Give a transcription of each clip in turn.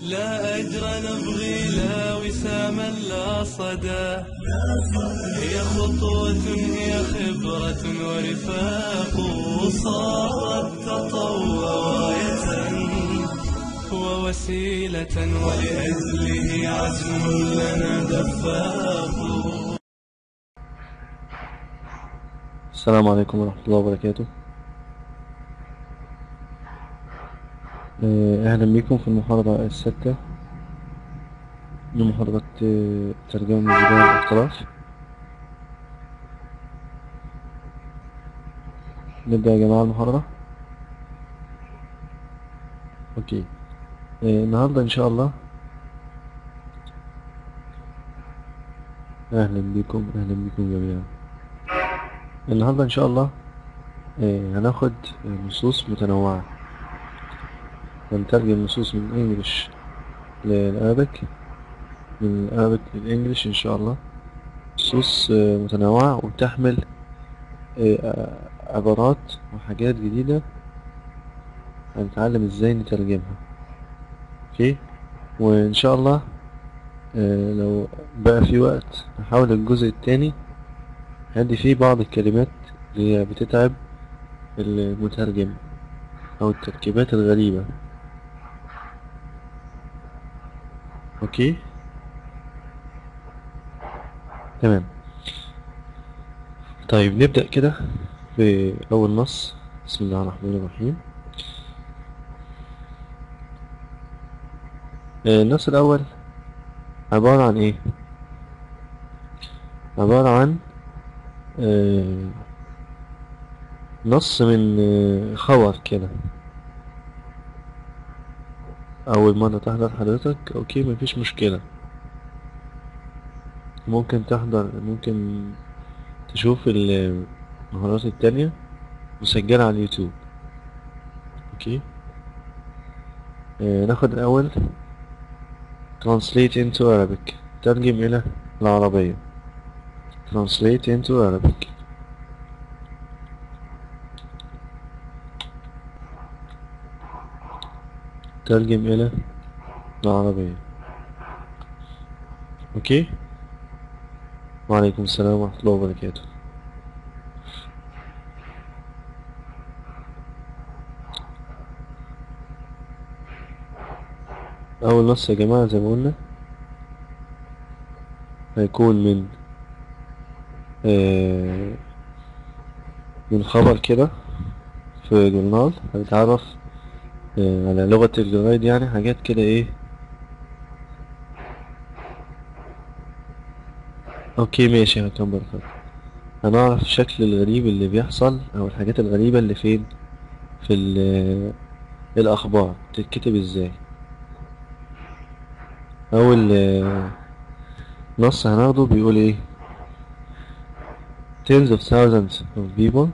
لا أجر نبغي لا وساما لا صدى هي خطوة هي خبرة ورفاق صارت تطوع غاية ووسيلة ولأجله عزم لنا دفاق السلام عليكم ورحمة الله وبركاته آه، أهلا بكم في المحاضرة السادسة من محاضرة آه، ترجمة من بداية الاختلاف نبدأ يا جماعة المحاضرة أوكي آه، النهاردة إن شاء الله أهلا بكم أهلا بكم جميعا النهاردة إن شاء الله آه، هناخد آه، نصوص متنوعة هنترجم نصوص من انجلش للارابيك من الارابيك للانجلش ان شاء الله نصوص آه، متنوعة وتحمل آه، آه، عبارات وحاجات جديدة هنتعلم ازاي نترجمها اوكي وان شاء الله آه، لو بقى في وقت نحاول الجزء التاني هدي فيه بعض الكلمات اللي هي بتتعب المترجم او التركيبات الغريبة اوكي تمام طيب نبدأ كده بأول نص بسم الله الرحمن الرحيم آه، النص الأول عبارة عن إيه؟ عبارة عن آه، نص من آه، خبر كده أول مرة تحضر حضرتك أوكي مفيش مشكلة ممكن تحضر ممكن تشوف المهارات التانية مسجلة على اليوتيوب أوكي آه ناخد الأول translate into Arabic ترجم إلى العربية translate into Arabic ترجم إلى العربية أوكي وعليكم السلام ورحمة الله وبركاته أول نص يا جماعة زي ما قلنا هيكون من آه من خبر كده في جورنال هنتعرف آه على لغة الجرايد يعني حاجات كده ايه اوكي ماشي هكمل خط هنعرف الشكل الغريب اللي بيحصل او الحاجات الغريبة اللي فين في ال- الاخبار تتكتب ازاي اول آه، نص هناخده بيقول ايه tens of thousands of people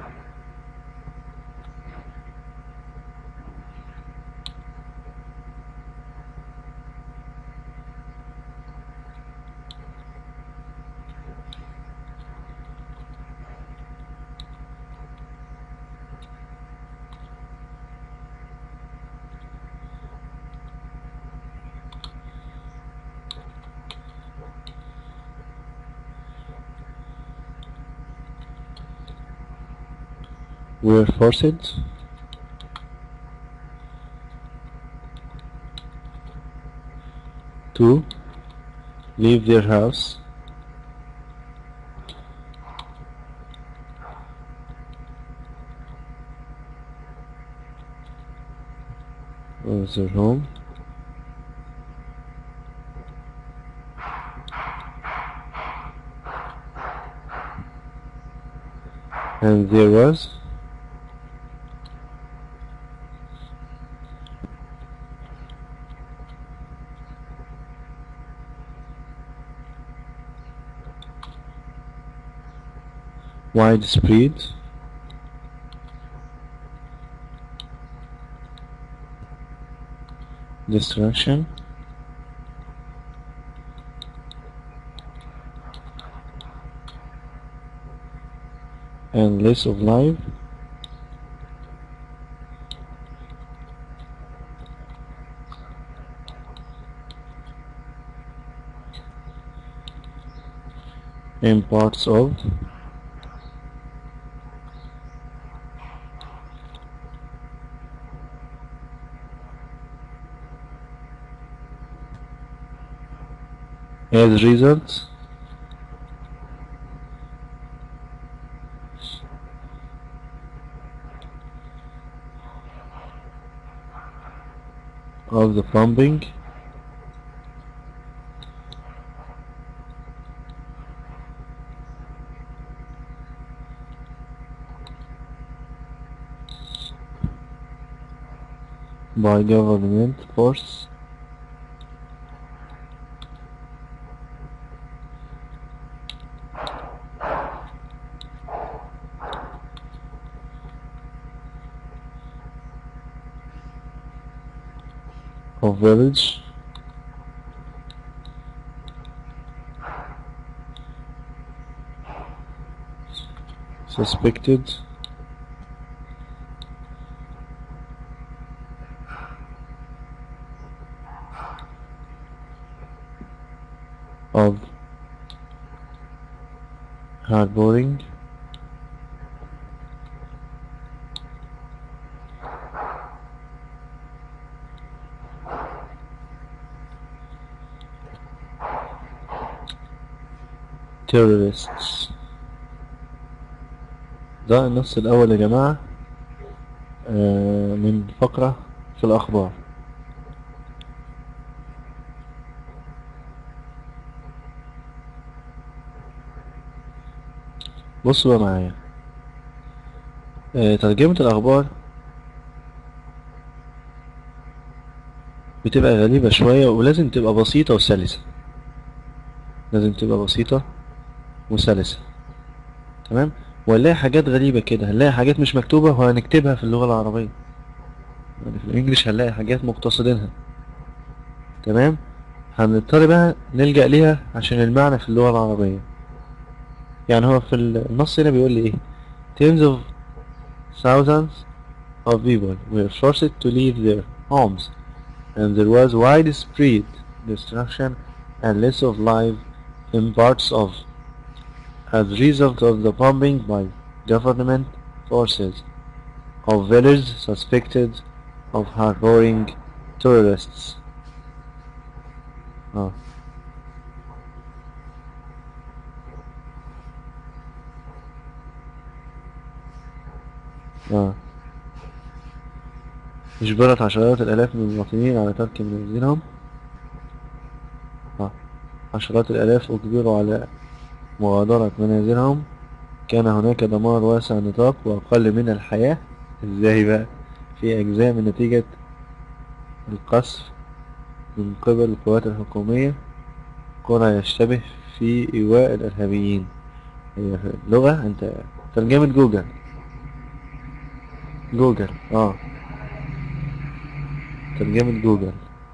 were forced to leave their house or their home and there was widespread destruction and loss of life in parts of as results of the pumping by government force of village suspected of harboring terrorists ده النص الأول يا جماعة آه، من فقرة في الأخبار بصوا بقى معايا آه، ترجمة الأخبار بتبقى غريبة شوية ولازم تبقى بسيطة وسلسة لازم تبقى بسيطة وسلسة تمام وهنلاقي حاجات غريبة كده هنلاقي حاجات مش مكتوبة وهنكتبها في اللغة العربية يعني في الإنجليش هنلاقي حاجات مقتصدينها تمام هنضطر بقى نلجأ ليها عشان المعنى في اللغة العربية يعني هو في النص هنا بيقول لي ايه tens of thousands of people were forced to leave their homes and there was widespread destruction and loss of life in parts of as a result of the bombing by government forces of villages suspected of harboring terrorists. اه اه اجبرت عشرات الآلاف من المواطنين على ترك منازلهم اه عشرات الآلاف أجبروا على مغادرة منازلهم كان هناك دمار واسع النطاق وأقل من الحياة ازاي بقى في أجزاء من نتيجة القصف من قبل القوات الحكومية قرى يشتبه في إيواء الإرهابيين هي في اللغة أنت ترجمة جوجل جوجل اه ترجمة جوجل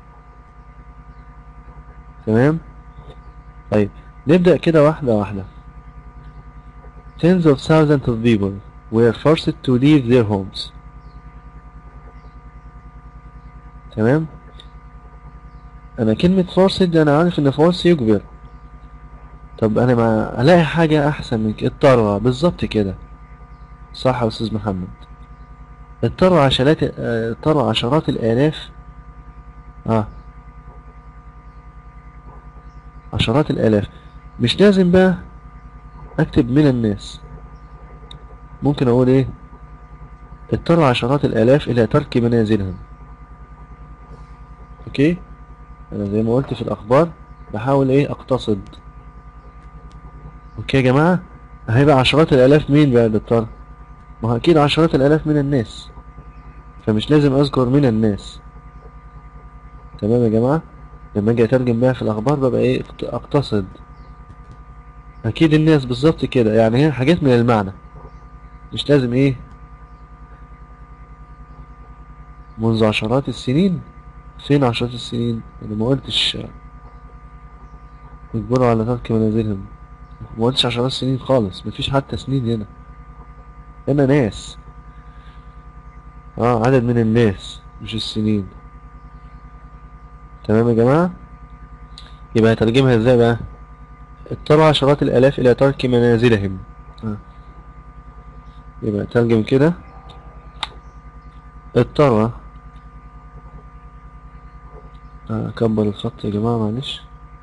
تمام طيب نبدأ كده واحدة واحدة Tens of thousands of people were forced to leave their homes تمام انا كلمة forced انا عارف ان force يجبر طب انا ما الاقي حاجة احسن من كده اضطر بالظبط كده صح يا استاذ محمد اضطر عشرات اه، اضطر عشرات الالاف اه عشرات الالاف مش لازم بقى اكتب من الناس ممكن اقول ايه اضطر عشرات الالاف الى ترك منازلهم اوكي انا زي ما قلت في الاخبار بحاول ايه اقتصد اوكي يا جماعة هيبقى عشرات الالاف مين بقى اللي اضطر ما هو اكيد عشرات الالاف من الناس فمش لازم اذكر من الناس تمام يا جماعة لما اجي اترجم بقى في الاخبار ببقى ايه اقت- اقتصد اكيد الناس بالظبط كده يعني هي حاجات من المعنى مش لازم ايه منذ عشرات السنين فين عشرات السنين انا ما قلتش يجبروا على ترك منازلهم ما قلتش عشرات السنين خالص مفيش حتى سنين هنا هنا ناس اه عدد من الناس مش السنين تمام يا جماعة يبقى هترجمها ازاي بقى اضطر عشرات الآلاف إلى ترك منازلهم آه. يبقى ترجم كده اضطر آه، أكبر الخط يا جماعة معلش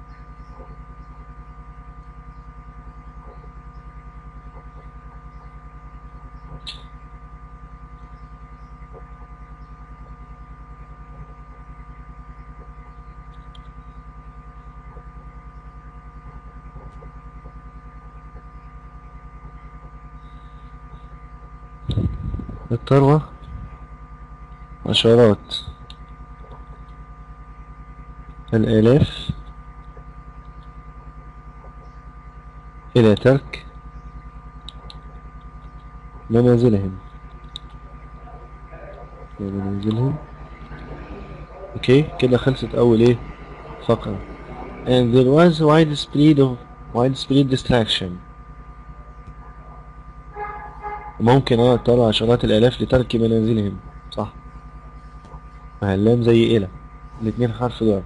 اضطر عشرات الآلاف إلى ترك منازلهم منازلهم اوكي كده خلصت أول إيه فقرة and there was widespread of widespread distraction ممكن اه اضطر عشرات الآلاف لترك منازلهم صح مع اللام زي إلى الاتنين حرف جر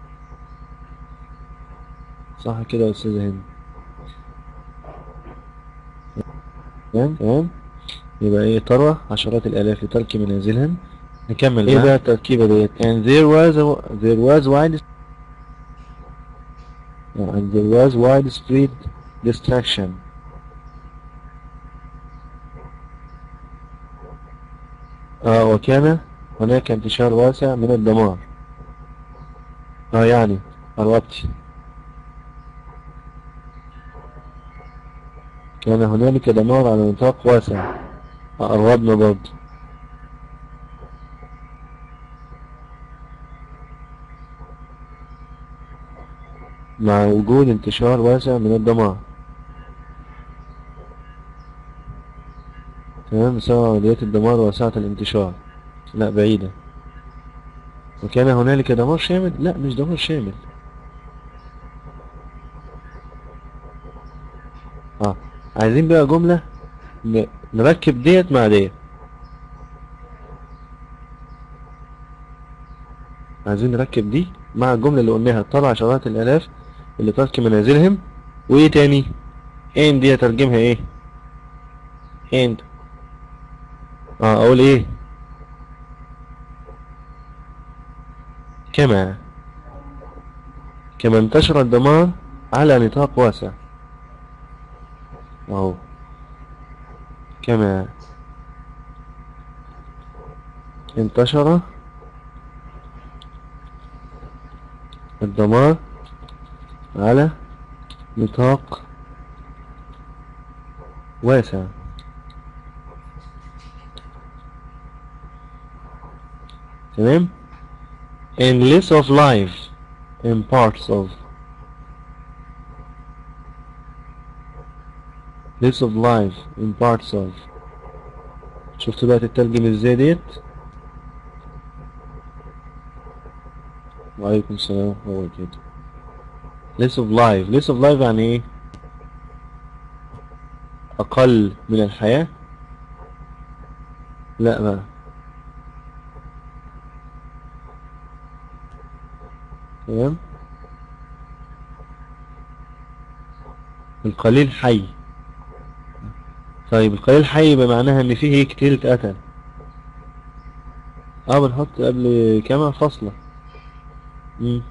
صح كده يا أستاذة هند تمام تمام يبقى ايه اضطر عشرات الآلاف لترك منازلهم نكمل ايه بقى التركيبة ديت and there was a, there was wide and there was widespread distraction آه وكان هناك انتشار واسع من الدمار اه يعني قربت كان هنالك دمار على نطاق واسع قربنا برضه مع وجود انتشار واسع من الدمار تمام بسبب عمليات الدمار واسعة الانتشار لا بعيدة وكان هنالك دمار شامل لا مش دمار شامل اه عايزين بقى جملة ن- نركب ديت مع ديت عايزين نركب دي مع الجملة اللي قلناها طلع عشرات الآلاف اللي ترك منازلهم وإيه تاني and دي هترجمها إيه and اه أقول إيه كما كما انتشر الدمار على نطاق واسع أهو كما انتشر الدمار على نطاق واسع تمام and less of life in parts of less of life in parts of شفت بقى تترجم ازاي ديت وعليكم السلام هو كده less of life less of life يعني ايه اقل من الحياة لا بقى تمام القليل حي طيب القليل حي يبقى معناها ان فيه كتير اتقتل اه بنحط قبل كما فاصلة مم.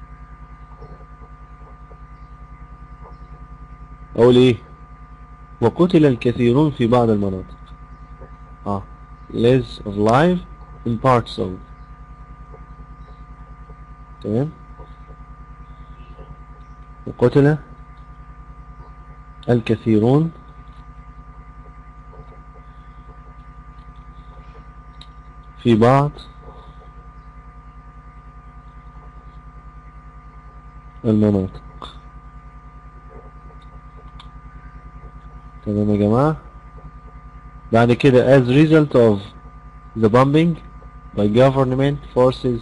اقول ايه وقتل الكثيرون في بعض المناطق اه less of life in parts of تمام وقتل الكثيرون في بعض المناطق تمام يا جماعة بعد كده as result of the bombing by government forces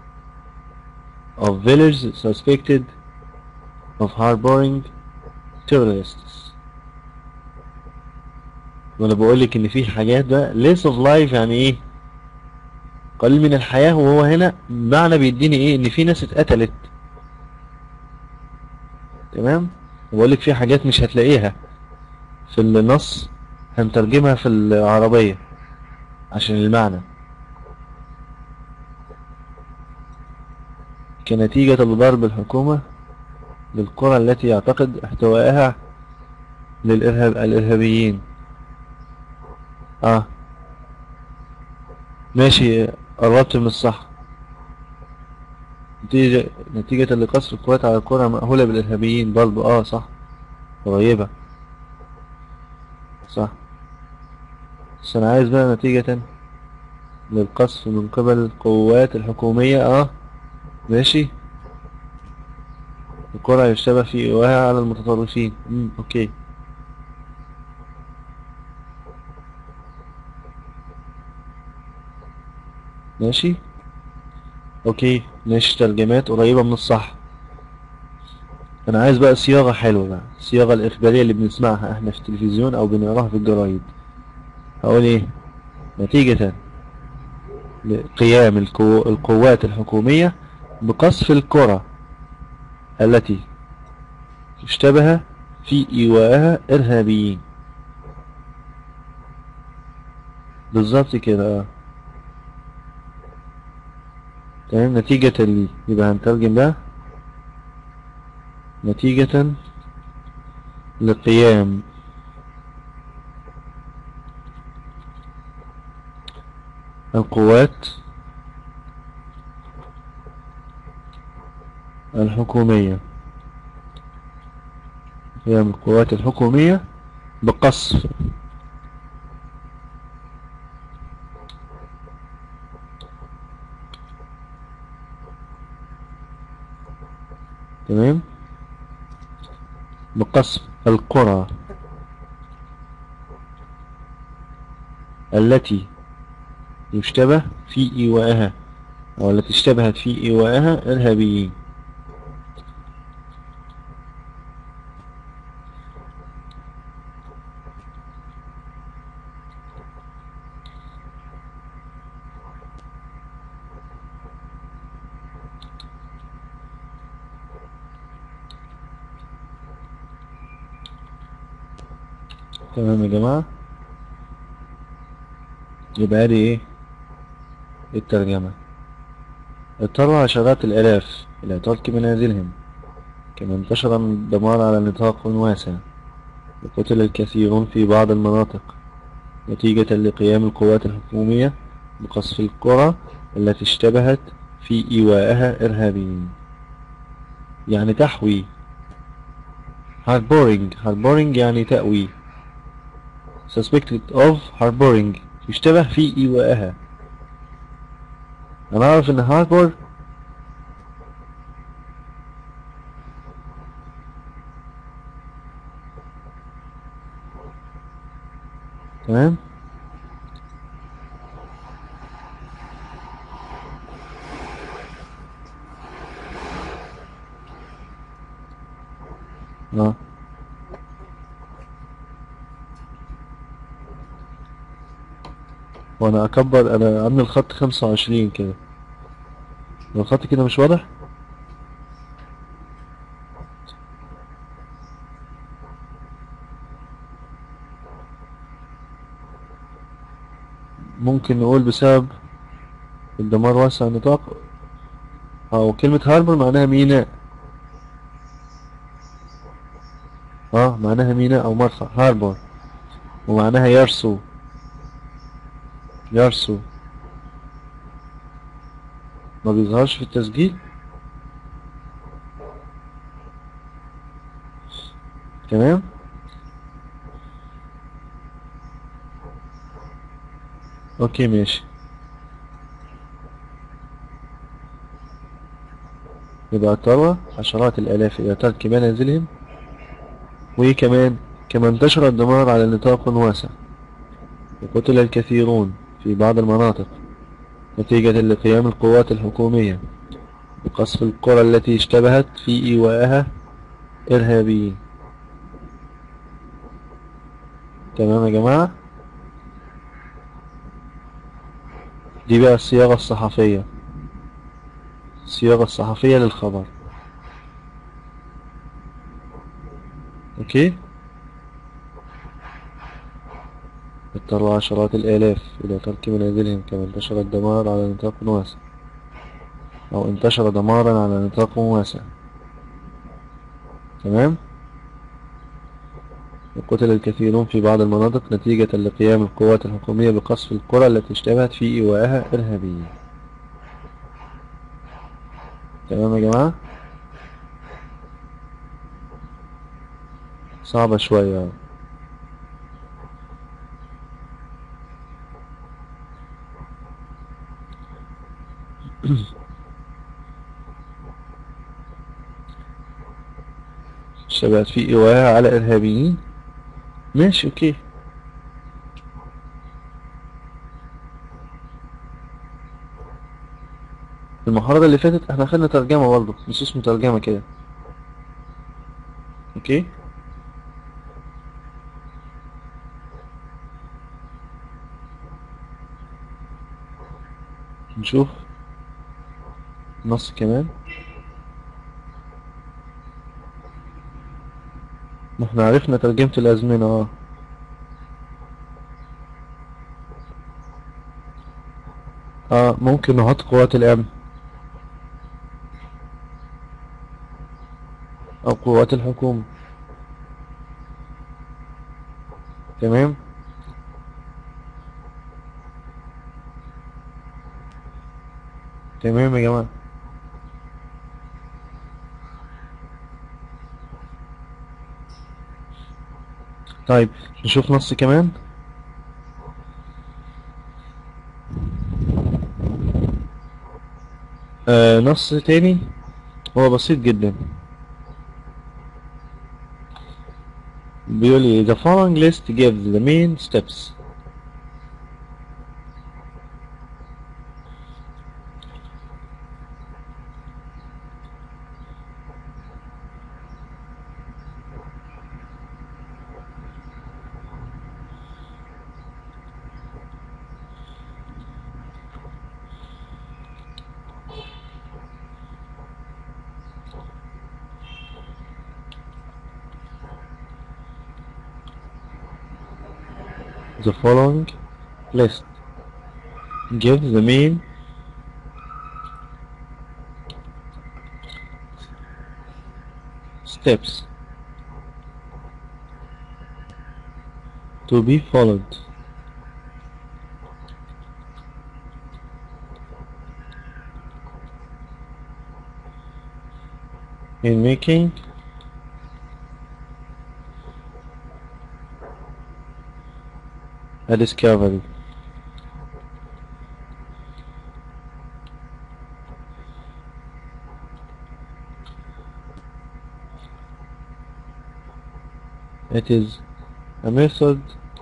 of villages suspected of harboring terrorists وانا بقول لك ان في حاجات بقى less of life يعني ايه قليل من الحياة وهو هنا معنى بيديني ايه ان في ناس اتقتلت تمام بقول لك في حاجات مش هتلاقيها في النص هنترجمها في العربية عشان المعنى كنتيجة لضرب الحكومة للقرى التي يعتقد احتوائها للإرهاب الإرهابيين اه ماشي قربت من الصح نتيجة نتيجة لقصر القوات على القرى مأهولة بالإرهابيين برضو اه صح قريبة صح بس أنا عايز بقى نتيجة للقصف من قبل القوات الحكومية اه ماشي القرى يشتبه في إيواها على المتطرفين مم. اوكي ماشي اوكي ماشي ترجمات قريبة من الصح انا عايز بقى صياغة حلوة بقى الصياغة الاخبارية اللي بنسمعها احنا في التلفزيون او بنقراها في الجرايد هقول ايه نتيجة لقيام القو... القوات الحكومية بقصف القرى التي اشتبه في إيواءها إرهابيين بالظبط كده تمام نتيجة اللي يبقى هنترجم بقى نتيجة لقيام القوات الحكومية قيام القوات الحكومية بقصف تمام بقصف القرى التي يشتبه في إيوائها أو التي اشتبهت في إيوائها إرهابيين تمام يا جماعة يبقى دي ايه الترجمة اضطر عشرات الآلاف إلى ترك منازلهم كما انتشر الدمار على نطاق واسع وقتل الكثيرون في بعض المناطق نتيجة لقيام القوات الحكومية بقصف القرى التي اشتبهت في إيواءها إرهابيين يعني تحوي harboring harboring يعني تأوي suspected of harboring يشتبه في إيواءها أنا أعرف إن harbor تمام اه وانا اكبر انا عامل الخط خمسة وعشرين كده لو الخط كده مش واضح ممكن نقول بسبب الدمار واسع النطاق او كلمة هاربر معناها ميناء اه معناها ميناء او مرفأ هاربر ومعناها يرسو يرسو ما بيظهرش في التسجيل تمام اوكي ماشي يبقى اضطر عشرات الالاف الى ترك منازلهم وكمان كما انتشر الدمار على نطاق واسع وقتل الكثيرون في بعض المناطق نتيجة لقيام القوات الحكومية بقصف القرى التي اشتبهت في إيواءها إرهابيين تمام يا جماعة دي بقى الصياغة الصحفية الصياغة الصحفية للخبر اوكي اضطر عشرات الآلاف إلى ترك منازلهم كما انتشر الدمار على نطاق واسع أو انتشر دمارا على نطاق واسع تمام وقتل الكثيرون في بعض المناطق نتيجة لقيام القوات الحكومية بقصف القرى التي اشتبهت في إيواءها إرهابيين تمام يا جماعة صعبة شوية اشتبهت في إيواءها على إرهابيين ماشي اوكي المحاضرة اللي فاتت احنا خدنا ترجمة برضه نصوص مترجمة كده اوكي نشوف نص كمان ما احنا عرفنا ترجمة الأزمنة اه اه ممكن نحط قوات الأمن أو قوات الحكومة تمام تمام يا جماعة طيب نشوف نص كمان آه نص تاني هو بسيط جدا بيقول لي the following list gives the main steps the following list gives the main steps to be followed in making a discovery it is a method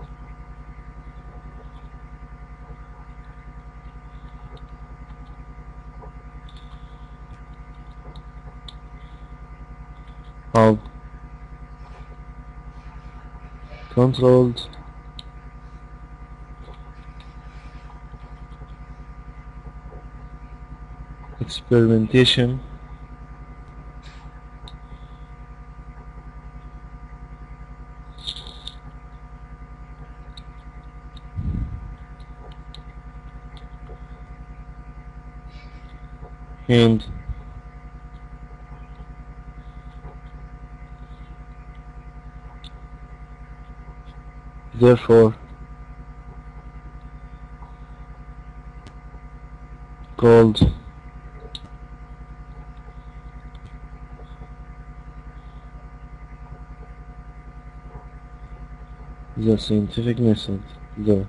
of controlled experimentation and therefore called the scientific method the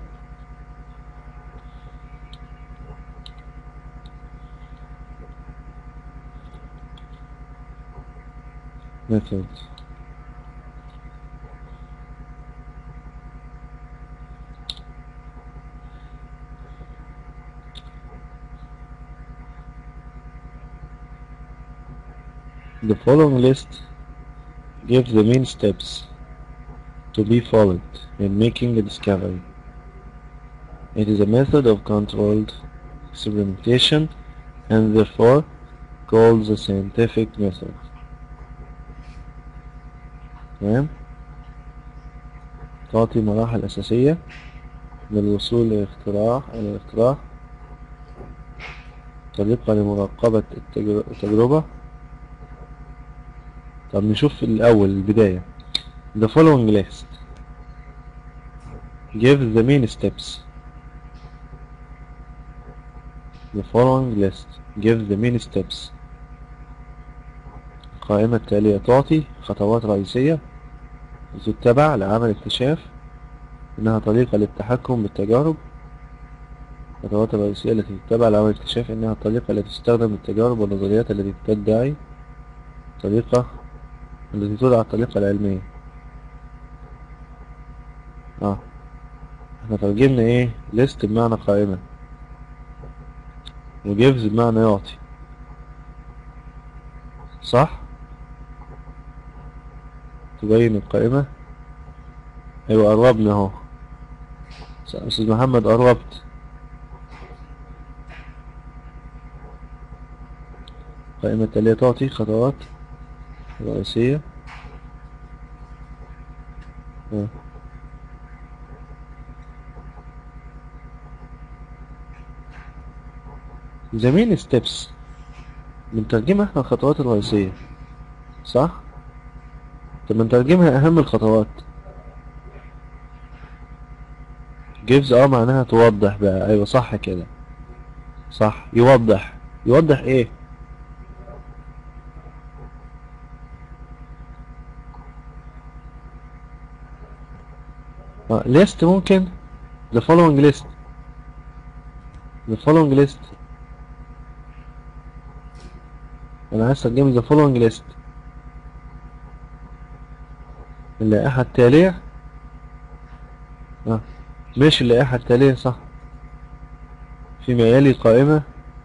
method The following list gives the main steps to be followed in making a discovery. It is a method of controlled experimentation and therefore called the scientific method. تمام تعطي مراحل أساسية للوصول للاختراع إلى الاختراع طريقة لمراقبة التجر- التجربة طب نشوف الأول البداية The following list Give the main steps The following list Give the main steps القائمة التالية تعطي خطوات رئيسية تتبع لعمل اكتشاف إنها طريقة للتحكم بالتجارب الخطوات الرئيسية التي تتبع لعمل اكتشاف إنها الطريقة التي تستخدم للتجارب والنظريات التي تدعي طريقة التي تدعى الطريقة العلمية اه احنا ترجمنا ايه list بمعنى قائمة وجيفز بمعنى يعطي صح تبين القائمة ايوه قربنا اهو ص- استاذ محمد قربت القائمة التالية تعطي خطوات رئيسية آه. The main steps بنترجمها احنا الخطوات الرئيسية صح؟ طب بنترجمها أهم الخطوات gives اه معناها توضح بقى أيوة صح كده صح يوضح يوضح ايه؟ اه list ممكن the following list the following list انا عايز اترجم the following list اللائحة التالية اه ماشي اللائحة التالية صح فيما يلي قائمة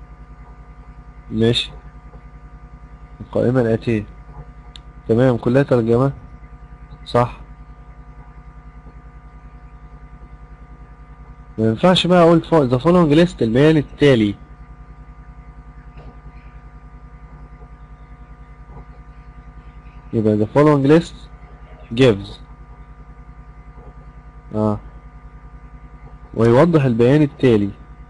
ماشي القائمة الآتية تمام كلها ترجمة صح ما ينفعش بقى اقول فو- the following list البيان التالي يبقى the following list gives اه ويوضح البيان التالي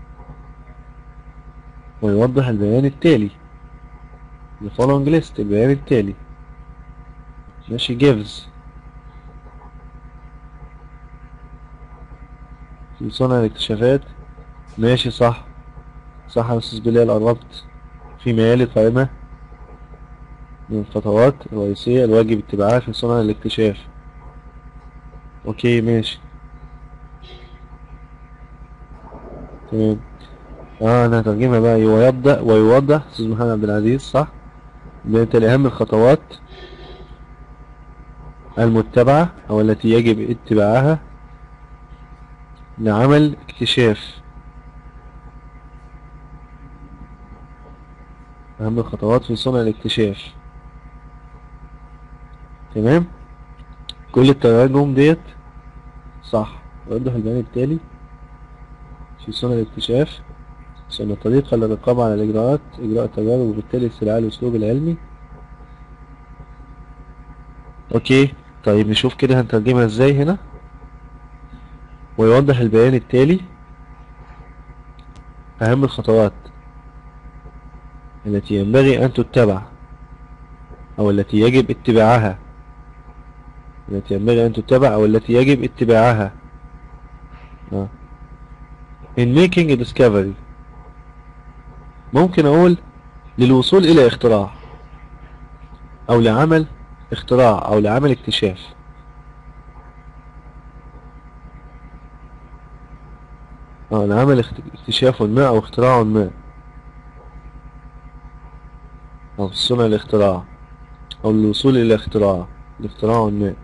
ويوضح البيان التالي the following list البيان التالي ماشي gives في صنع الاكتشافات ماشي صح صح يا استاذ بلال قربت في ميالي قائمة من الخطوات الرئيسية الواجب اتباعها في صنع الاكتشاف اوكي ماشي تمام اه انا هترجمها بقى ويبدأ ويوضح استاذ محمد عبد العزيز صح بالتالي اهم الخطوات المتبعة او التي يجب اتباعها لعمل اكتشاف أهم الخطوات في صنع الاكتشاف تمام كل التراجم ديت صح وضح البيان التالي في صنع الاكتشاف صنع طريقة للرقابة على الإجراءات إجراء التجارب وبالتالي استدعاء الأسلوب العلمي أوكي طيب نشوف كده هنترجمها إزاي هنا ويوضح البيان التالي أهم الخطوات التي ينبغي أن تتبع أو التي يجب اتباعها التي ينبغي أن تتبع أو التي يجب اتباعها آه. in making a discovery ممكن أقول للوصول إلى اختراع أو لعمل اختراع أو لعمل اكتشاف اه لعمل اخت- اكتشاف ما أو اختراع ما أو صنع الاختراع أو الوصول إلى اختراع لاختراع ما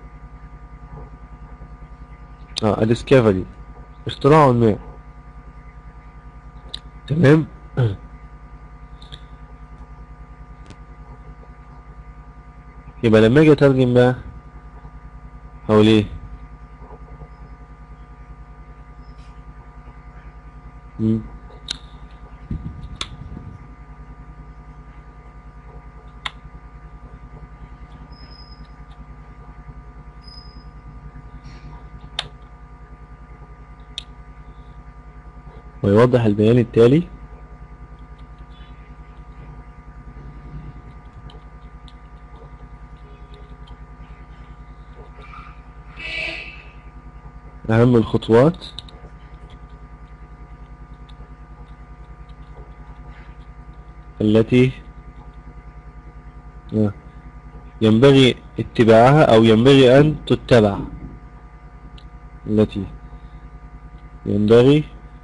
اه a discovery اختراع ما تمام يبقى لما اجي اترجم بقى هقول ايه مم. ويوضح البيان التالي أهم الخطوات التي ينبغي اتباعها أو ينبغي أن تتبع التي ينبغي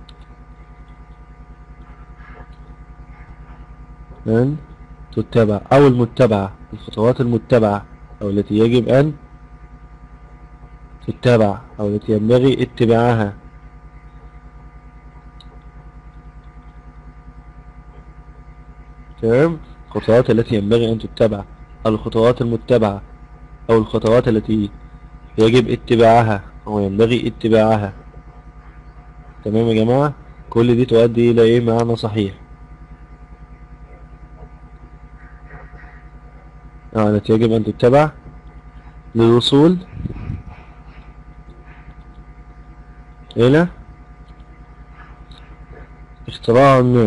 أن تتبع أو المتبعة الخطوات المتبعة أو التي يجب أن تتبع أو التي ينبغي اتباعها تمام الخطوات التي ينبغي أن تتبع الخطوات المتبعة أو الخطوات التي يجب اتباعها أو ينبغي اتباعها تمام يا جماعة كل دي تؤدي إلى إيه معنى صحيح آه التي يجب أن تتبع للوصول إلى اختراع النوع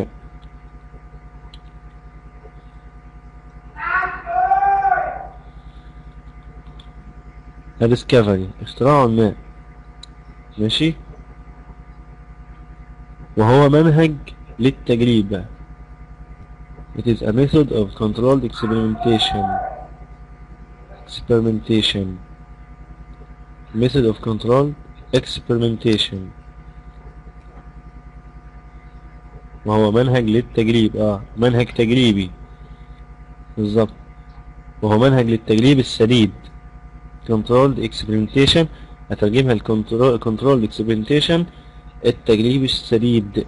discovery اختراع ما ماشي وهو منهج للتجريب It is a method of controlled experimentation experimentation method of controlled experimentation وهو منهج للتجريب اه منهج تجريبي بالظبط وهو منهج للتجريب السديد controlled experimentation هترجمها الكنترول controlled experimentation التجريب السديد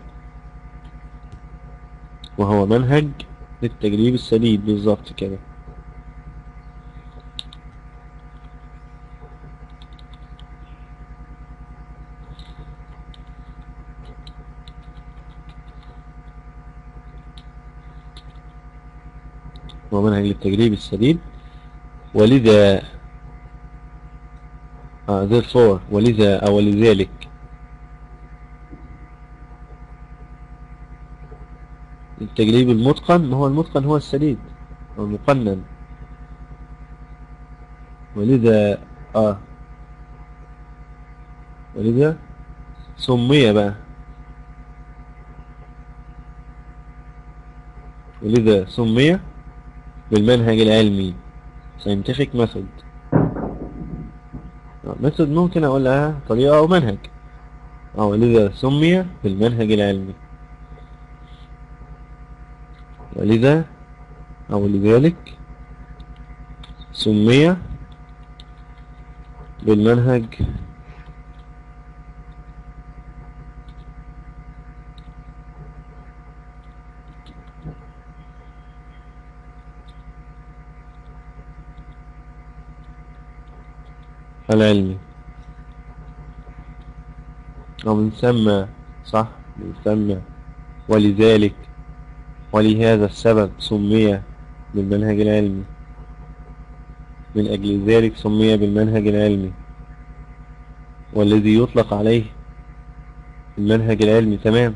وهو منهج للتجريب السديد بالظبط كده هو منهج للتجريب السديد ولذا آه therefore ولذا أو لذلك التجريب المتقن ما هو المتقن هو السديد أو المقنن ولذا آه ولذا سمي بقى ولذا سمي بالمنهج العلمي scientific method ميثود ممكن اقول لها طريقة او منهج او لذا سمي بالمنهج العلمي ولذا او لذلك سمي بالمنهج العلمي ومن ثم صح من ثم ولذلك ولهذا السبب سمي بالمنهج العلمي من أجل ذلك سمي بالمنهج العلمي والذي يطلق عليه المنهج العلمي تمام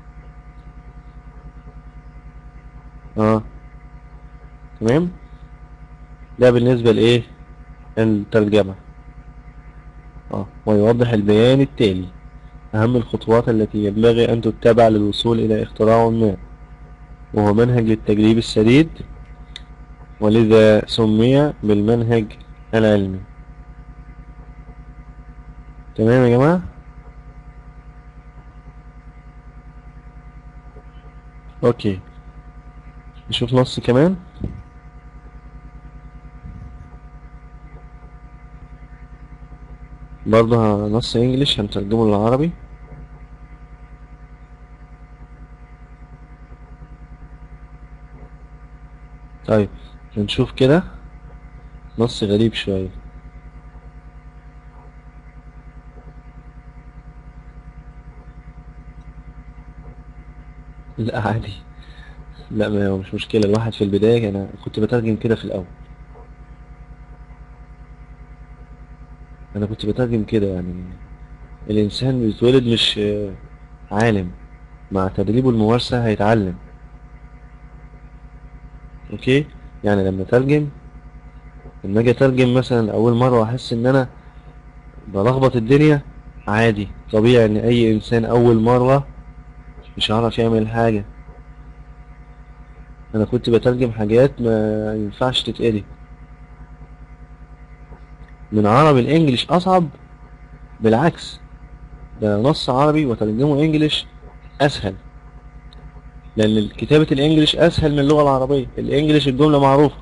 اه تمام ده بالنسبة لإيه الترجمة آه. ويوضح البيان التالي أهم الخطوات التي ينبغي أن تتبع للوصول إلى اختراع ما وهو منهج للتجريب السديد ولذا سمي بالمنهج العلمي تمام يا جماعة اوكي نشوف نص كمان برضه نص انجليش هنترجمه للعربي طيب نشوف كده نص غريب شوية لا عادي لا ما هو مش مشكلة الواحد في البداية أنا كنت بترجم كده في الأول أنا كنت بترجم كده يعني الإنسان بيتولد مش آه، عالم مع تدريب والممارسة هيتعلم اوكي يعني لما اترجم لما اجي اترجم مثلا اول مرة واحس ان انا بلخبط الدنيا عادي طبيعي ان اي انسان اول مرة مش هعرف يعمل حاجة انا كنت بترجم حاجات ما ينفعش تتقري من عربي الانجليش اصعب بالعكس ده نص عربي وترجمه انجليش اسهل لان كتابة الانجليش اسهل من اللغة العربية الانجليش الجملة معروفة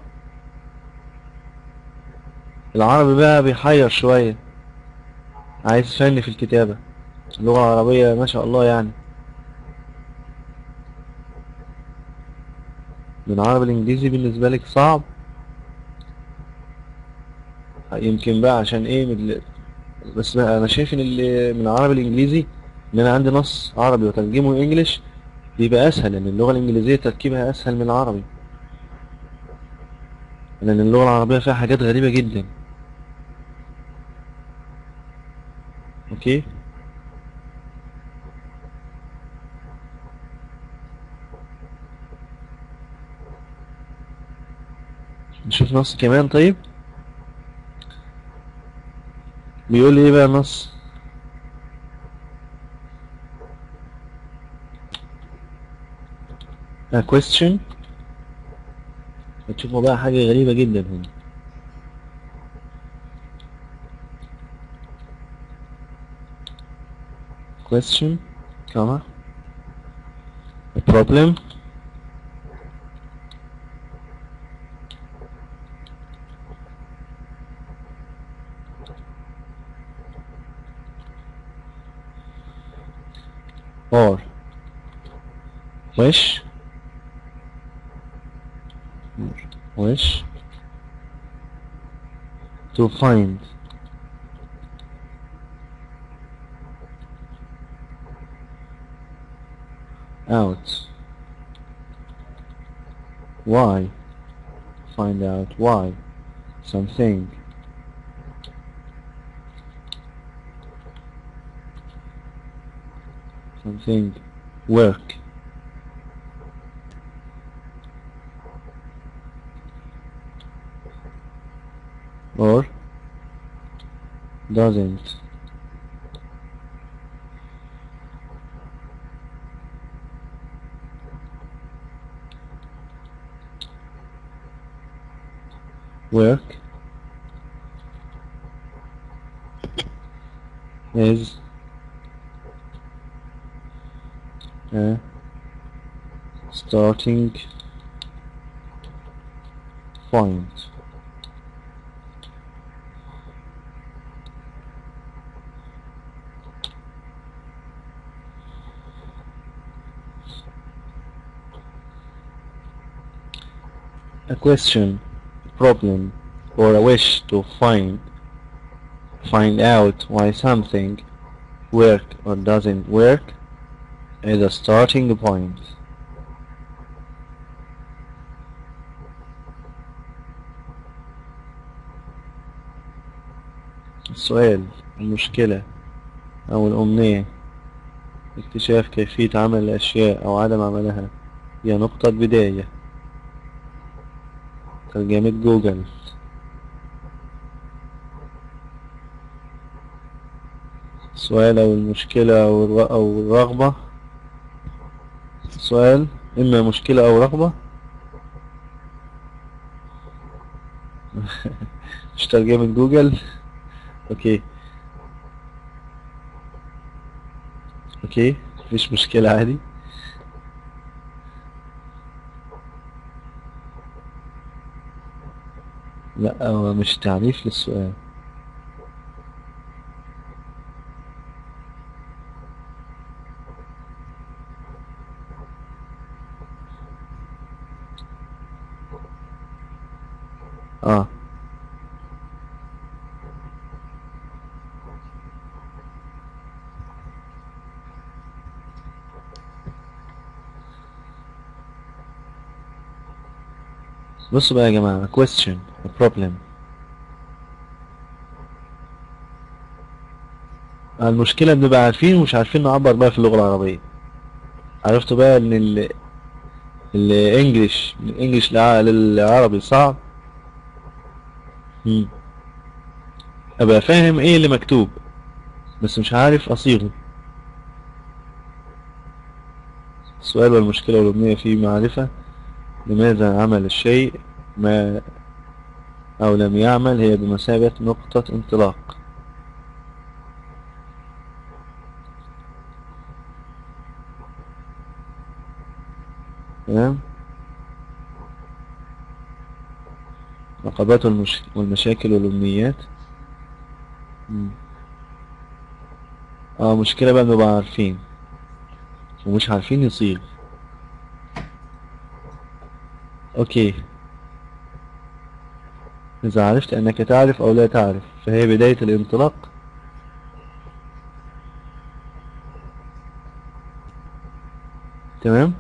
العربي بقى بيحير شوية عايز فن في الكتابة اللغة العربية ما شاء الله يعني من عربي الانجليزي بالنسبة لك صعب يمكن بقى عشان ايه من ال- بس بقى انا شايف ان اللي من العربي الانجليزي ان انا عندي نص عربي وترجمه انجليش بيبقى اسهل لان اللغة الانجليزية تركيبها اسهل من العربي لان اللغة العربية فيها حاجات غريبة جدا اوكي نشوف نص كمان طيب بيقول لي ايه بقى النص a question هتشوفوا بقى حاجة غريبة جدا هنا question comma a problem or wish wish to find out why find out why something something work or doesn't work is a starting point a question problem or a wish to find find out why something work or doesn't work is a starting point السؤال المشكلة أو الأمنية اكتشاف كيفية عمل الأشياء أو عدم عملها هي نقطة بداية ترجمة جوجل السؤال أو المشكلة أو الر- أو الرغبة سؤال إما مشكلة أو رغبة مش ترجمة جوجل أوكي أوكي مفيش مشكلة عادي لا هو مش تعريف للسؤال اه بصوا بقى يا جماعة question a problem المشكلة بنبقى عارفين ومش عارفين نعبر بقى في اللغة العربية عرفتوا بقى ان ال الانجليش من الانجليش للع- للعربي صعب مم. ابقى فاهم ايه اللي مكتوب بس مش عارف اصيغه السؤال والمشكلة والأمنية في معرفة لماذا عمل الشيء ما أو لم يعمل هي بمثابة نقطة انطلاق تمام عقبات والمش... والمشاكل والأمنيات مم. اه مشكلة بقى نبقى عارفين ومش عارفين نصيغ اوكي إذا عرفت أنك تعرف أو لا تعرف فهي بداية الانطلاق تمام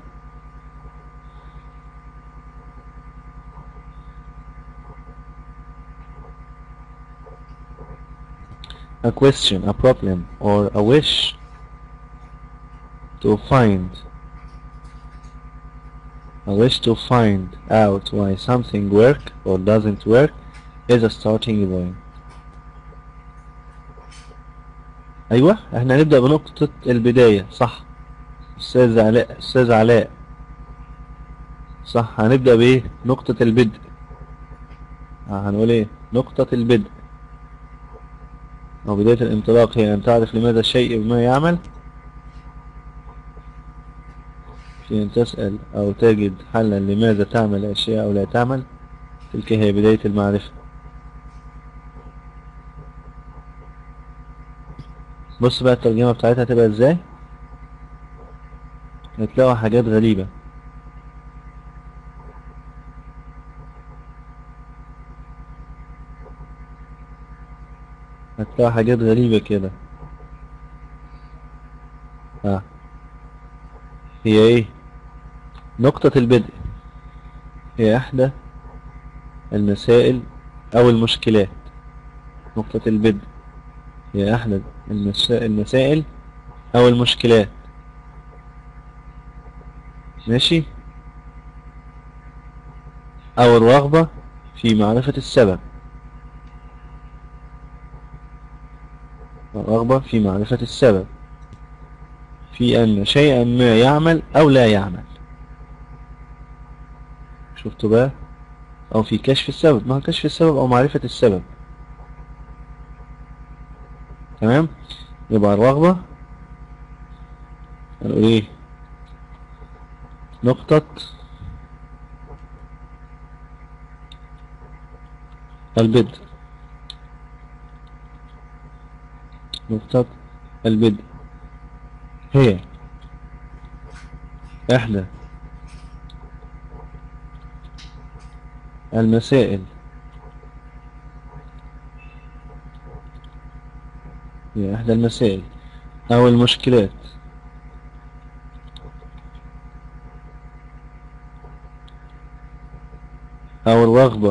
a question, a problem, or a wish to find a wish to find out why something work or doesn't work is a starting point ايوه احنا هنبدأ بنقطة البداية صح استاذ علاء استاذ علاء صح هنبدأ بايه نقطة البدء آه، هنقول ايه نقطة البدء أو بداية الانطلاق هي أن تعرف لماذا الشيء ما يعمل في أن تسأل أو تجد حلا لماذا تعمل أشياء أو لا تعمل تلك هي بداية المعرفة بص بقى الترجمة بتاعتها تبقى ازاي هتلاقوا حاجات غريبة هتلاقوا حاجات غريبة كده اه هي ايه نقطة البدء هي احدى المسائل او المشكلات نقطة البدء هي احدى المسا- المسائل او المشكلات ماشي او الرغبة في معرفة السبب الرغبة في معرفة السبب في أن شيئا ما يعمل أو لا يعمل شفتوا بقى أو في كشف السبب ما هو كشف السبب أو معرفة السبب تمام يبقى الرغبة هنقول إيه نقطة البدء نقطة البدء هي إحدى المسائل هي إحدى المسائل أو المشكلات أو الرغبة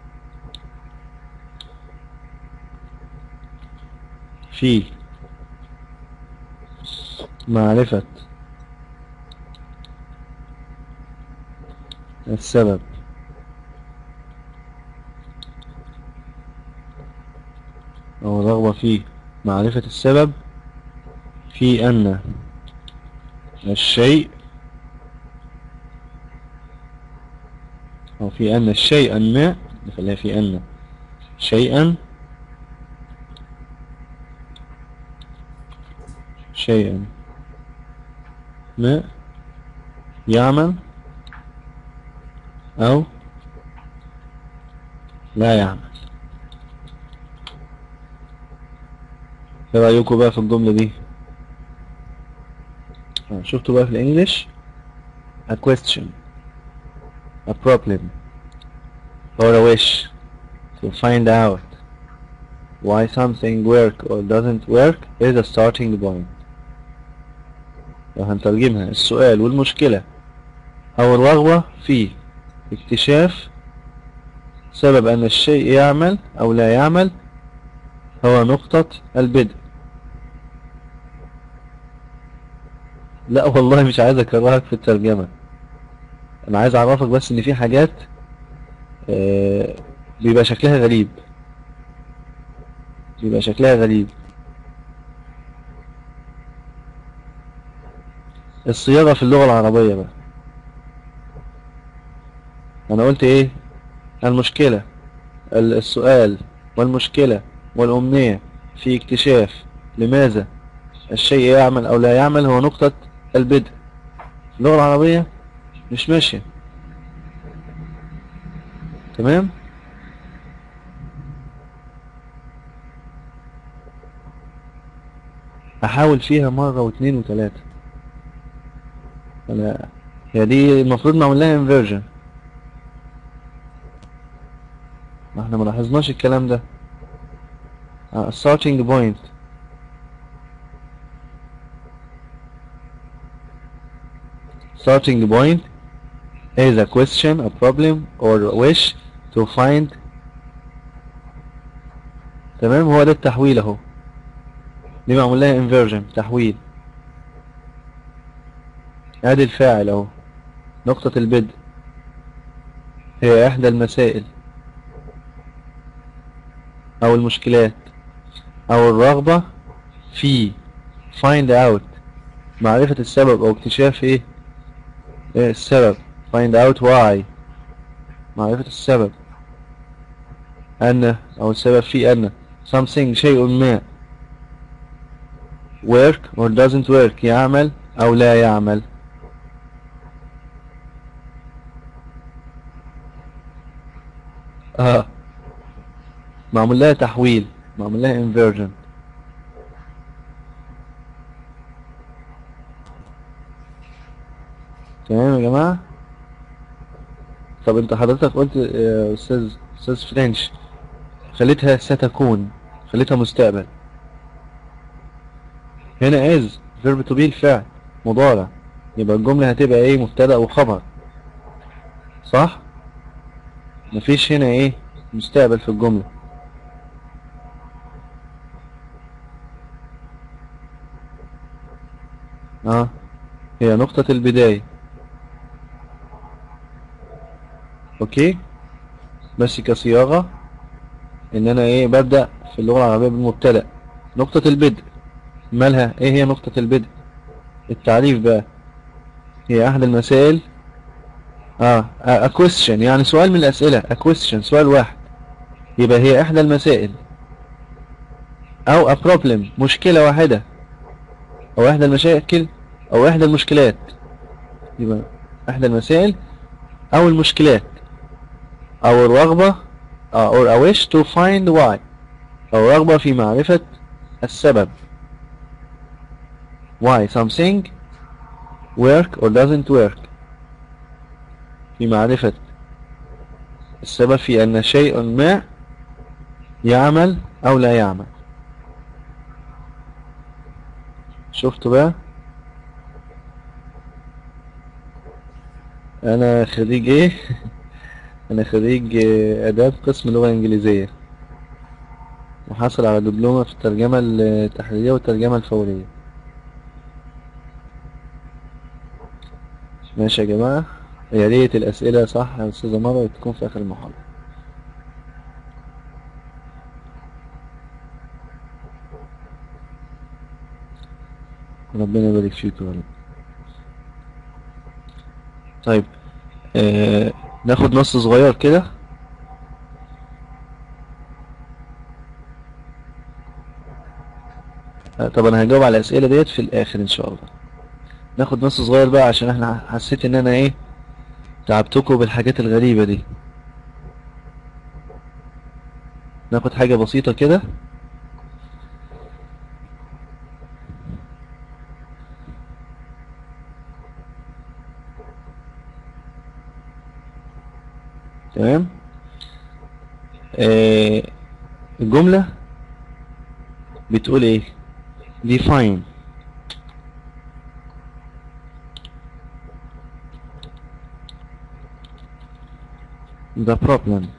في معرفة السبب أو الرغبة في معرفة السبب في أن الشيء أو في أن الشيء ما نخليها في أن شيئا شيئا ما يعمل أو لا يعمل ايه رأيكم بقى في الجملة دي آه، شفتوا بقى في الانجليش a question a problem or a wish to find out why something work or doesn't work is a starting point لو هنترجمها السؤال والمشكلة أو الرغبة في اكتشاف سبب أن الشيء يعمل أو لا يعمل هو نقطة البدء لا والله مش عايز اكرهك في الترجمة انا عايز اعرفك بس ان في حاجات آه، بيبقى شكلها غريب بيبقى شكلها غريب الصياغة في اللغة العربية بقى انا قلت ايه المشكلة ال- السؤال والمشكلة والأمنية في اكتشاف لماذا الشيء يعمل أو لا يعمل هو نقطة البدء في اللغة العربية مش ماشية تمام أحاول فيها مرة واثنين وثلاثة أنا هي دي المفروض نعمل لها inversion ما احنا ما لاحظناش الكلام ده آه، starting point starting point is a question, a problem or a wish to find تمام هو ده التحويل اهو دي معمول لها inversion تحويل ادي الفاعل اهو نقطة البدء هي احدى المسائل او المشكلات او الرغبة في find out معرفة السبب او اكتشاف ايه إيه السبب find out why معرفة السبب أن أو السبب في أن something شيء ما work or doesn't work يعمل أو لا يعمل اه معمول لها تحويل معمول لها inversion تمام يا جماعة طب انت حضرتك قلت يا استاذ استاذ فرنش خليتها ستكون خليتها مستقبل هنا از فيرب تو بي الفعل مضارع يبقى الجملة هتبقى ايه مبتدأ وخبر صح مفيش هنا ايه مستقبل في الجملة اه هي نقطة البداية اوكي بس كصياغة ان انا ايه ببدأ في اللغة العربية بالمبتدأ نقطة البدء مالها ايه هي نقطة البدء التعريف بقى هي احد المسائل اه a question يعني سؤال من الاسئلة a question سؤال واحد يبقى هي احدى المسائل او a problem مشكلة واحدة او احدى المشاكل او احدى المشكلات يبقى احدى المسائل او المشكلات او الرغبة آه، or a wish to find why او رغبة في معرفة السبب why something work or doesn't work في معرفة السبب في أن شيء ما يعمل أو لا يعمل شفتوا بقى أنا خريج إيه أنا خريج آه، آداب قسم لغة إنجليزية وحاصل على دبلومة في الترجمة التحريرية والترجمة الفورية ماشي يا جماعة يا ريت الأسئلة صح يا أستاذة مرة تكون في آخر المحاضرة ربنا يبارك فيكم يا رب طيب آه ناخد نص صغير كده آه طب انا هجاوب على الاسئله ديت في الاخر ان شاء الله ناخد نص صغير بقى عشان احنا حسيت ان انا ايه تعبتكم بالحاجات الغريبه دي ناخد حاجه بسيطه كده تمام آه الجملة بتقول ايه define the problem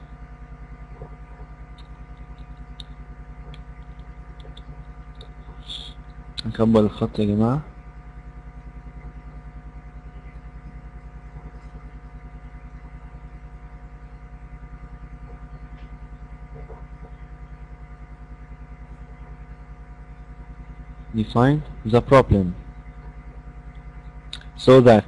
نكبر الخط يا جماعة define the problem so that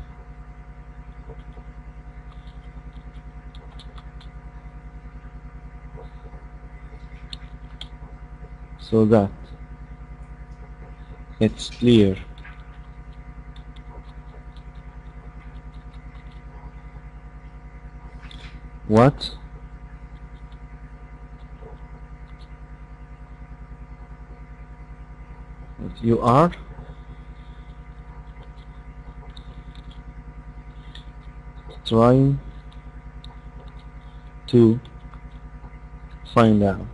so that it's clear what what you are trying to find out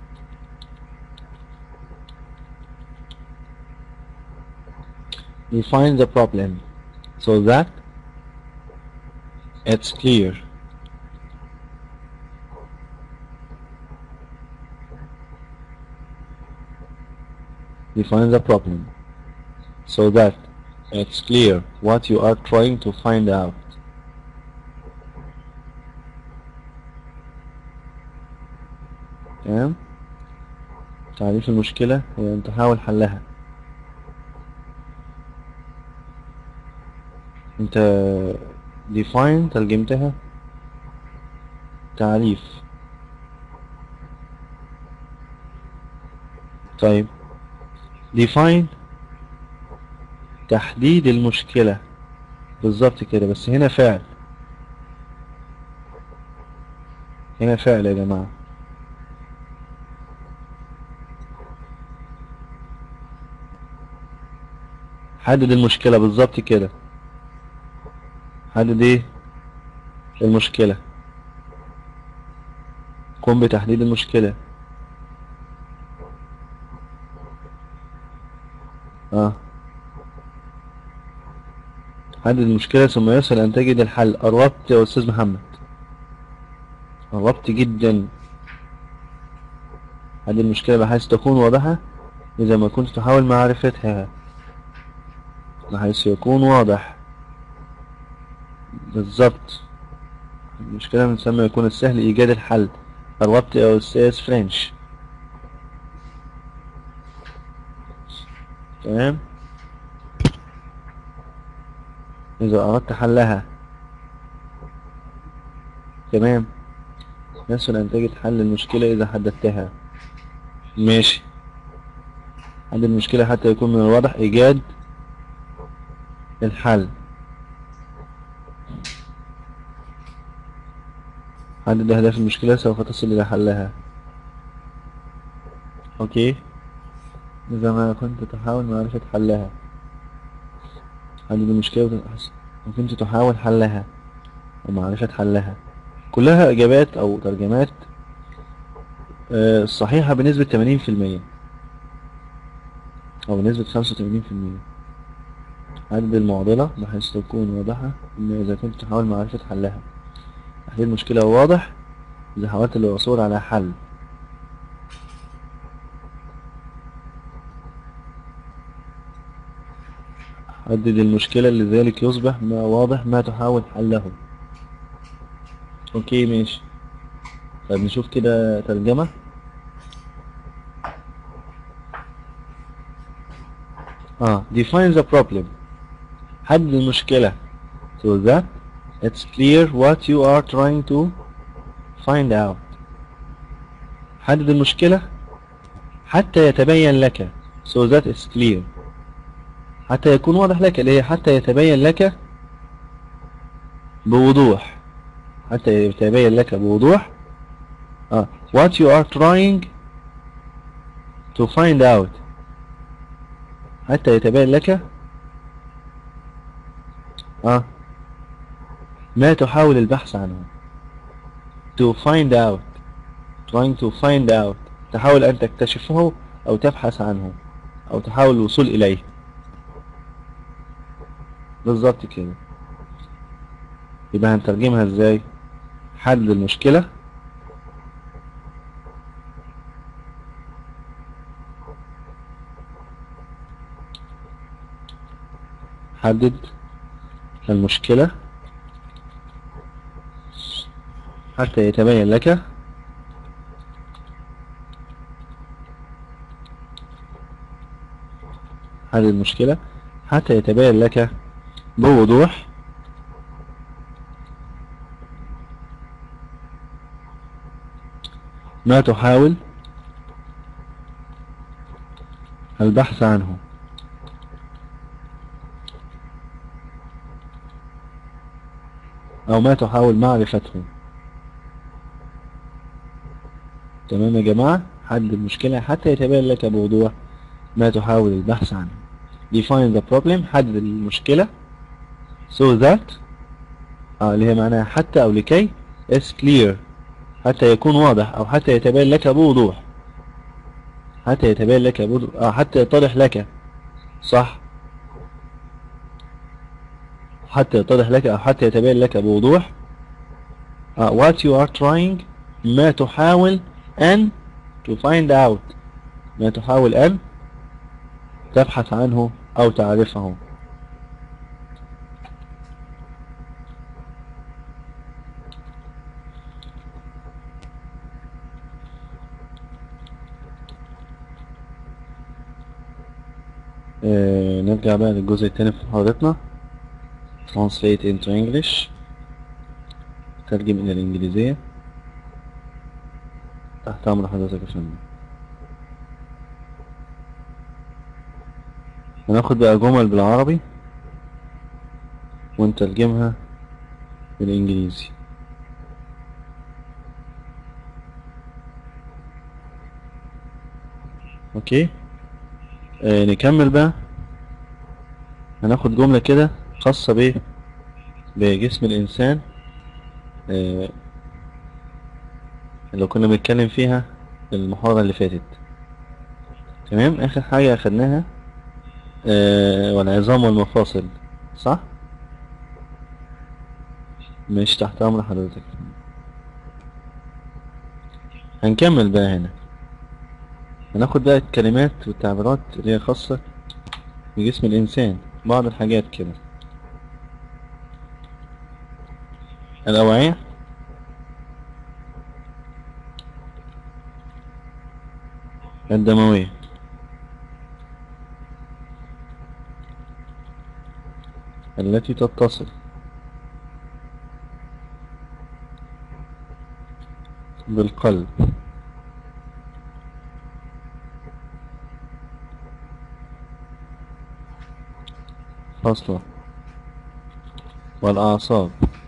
define the problem so that it's clear define the problem so that it's clear what you are trying to find out تمام تعريف المشكلة هي أن تحاول حلها انت define ترجمتها تعريف طيب define تحديد المشكلة بالظبط كده بس هنا فعل هنا فعل يا جماعة حدد المشكلة بالظبط كده حدد ايه المشكلة قم بتحديد المشكلة اه حدد المشكلة ثم يسأل أن تجد الحل قربت يا أستاذ محمد قربت جدا حدد المشكلة بحيث تكون واضحة إذا ما كنت تحاول معرفتها بحيث يكون واضح بالظبط المشكلة من ثم يكون السهل إيجاد الحل قربت يا أستاذ فرنش تمام إذا أردت حلها تمام يسهل أن تجد حل المشكلة إذا حددتها ماشي حدد المشكلة حتى يكون من الواضح إيجاد الحل حدد أهداف المشكلة سوف تصل إلى حلها أوكي إذا ما كنت تحاول معرفة حلها حدد المشكلة وتحس- وكنت تحاول حلها ومعرفة حلها كلها إجابات أو ترجمات آه، صحيحة بنسبة 80% أو بنسبة 85% حدد المعضلة بحيث تكون واضحة إن إذا كنت تحاول معرفة حلها تحديد المشكلة واضح إذا حاولت الوصول على حل حدد المشكلة لذلك يصبح ما واضح ما تحاول حله اوكي ماشي طيب نشوف كده ترجمة اه define the problem حدد المشكلة so that it's clear what you are trying to find out حدد المشكلة حتى يتبين لك so that it's clear حتى يكون واضح لك اللي هي حتى يتبين لك بوضوح حتى يتبين لك بوضوح آه. what you are trying to find out حتى يتبين لك آه. ما تحاول البحث عنه to find out trying to find out تحاول أن تكتشفه أو تبحث عنه أو تحاول الوصول إليه بالظبط كده يبقى هنترجمها ازاي حدد المشكلة حدد المشكلة حتى يتبين لك حل المشكلة حتى يتبين لك بوضوح ما تحاول البحث عنه أو ما تحاول معرفته تمام يا جماعة حد المشكلة حتى يتبين لك بوضوح ما تحاول البحث عنه define the problem حدد المشكلة so that آه اللي هي معناها حتى أو لكي is clear حتى يكون واضح أو حتى يتبين لك بوضوح حتى يتبين لك بوضوح آه حتى يتضح لك صح حتى يتضح لك أو حتى يتبين لك بوضوح آه what you are trying ما تحاول أن to find out ما تحاول أن تبحث عنه أو تعرفه آه نرجع بقى للجزء التاني في محاضرتنا translate into English ترجم إلى الإنجليزية تحت أمر حضرتك يا فندم هناخد بقى جمل بالعربي ونترجمها بالإنجليزي أوكي آه نكمل بقى هناخد جملة كده خاصة بيه بجسم الإنسان آه اللي كنا بنتكلم فيها المحاضرة اللي فاتت تمام آخر حاجة أخدناها آه والعظام والمفاصل صح؟ مش تحت أمر حضرتك هنكمل بقى هنا هناخد بقى الكلمات والتعبيرات اللي هي خاصة بجسم الإنسان بعض الحاجات كده الأوعية الدموية التي تتصل بالقلب فصلة والأعصاب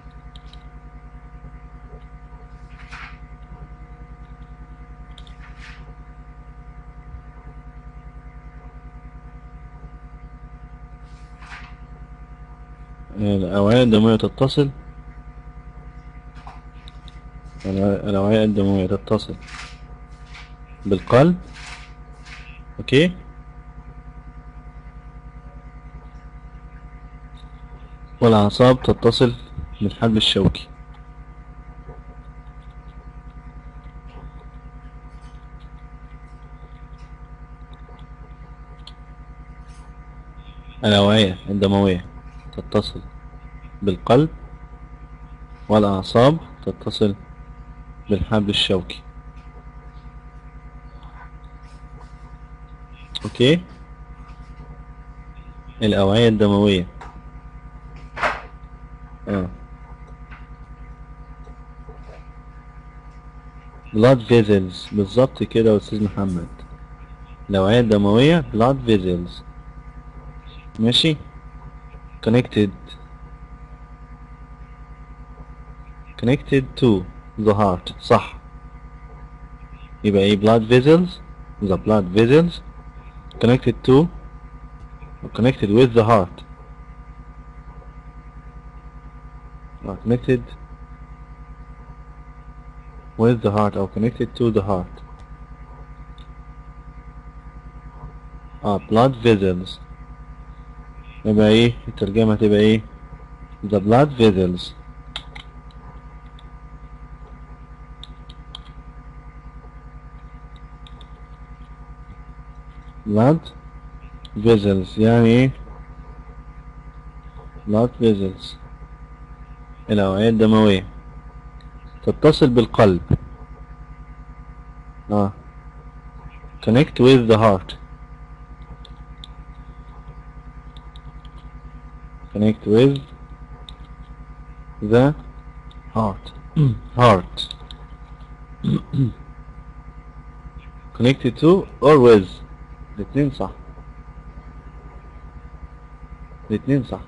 الأوعية الدموية تتصل الأوعية الدموية تتصل بالقلب أوكي والأعصاب تتصل بالحبل الشوكي الأوعية الدموية تتصل بالقلب والأعصاب تتصل بالحبل الشوكي أوكي الأوعية الدموية آه. blood vessels بالظبط كده يا أستاذ محمد الأوعية الدموية blood vessels ماشي connected connected to the heart صح يبقى ايه blood vessels the blood vessels connected to or connected with the heart or connected with the heart or connected to the heart ah blood vessels يبقى ايه الترجمة هتبقى ايه the blood vessels blood vessels يعني ايه blood vessels الأوعية الدموية تتصل بالقلب اه connect with the heart connect with the heart heart connected to or with الاتنين صح الاتنين صح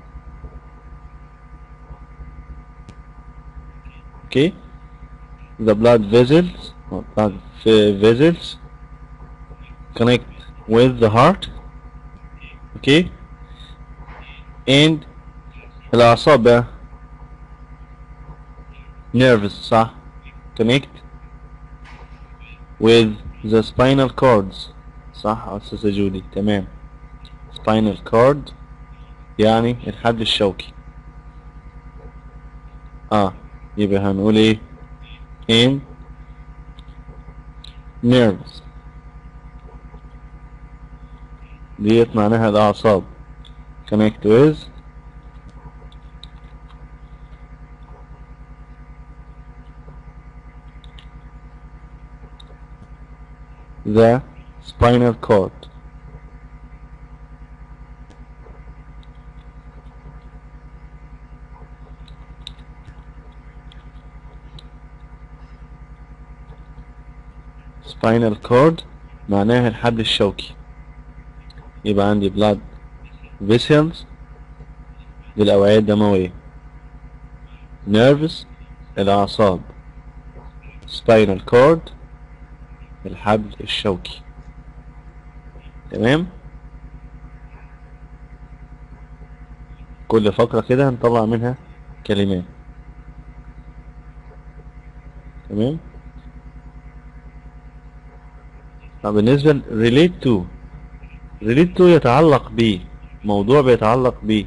okay the blood vessels or blood v- vessels connect with the heart okay and الأعصاب بقى nerves صح connect with the spinal cords صح أستاذة جودي تمام spinal cord يعني الحبل الشوكي اه يبقى هنقول ايه in nerves ديت معناها الأعصاب connect with the spinal cord spinal cord معناها الحبل الشوكي يبقى عندي blood vessels دي الأوعية الدموية nerves الأعصاب spinal cord الحبل الشوكي تمام كل فقرة كده هنطلع منها كلمات تمام طب بالنسبة ل relate to relate to يتعلق بيه موضوع بيتعلق بيه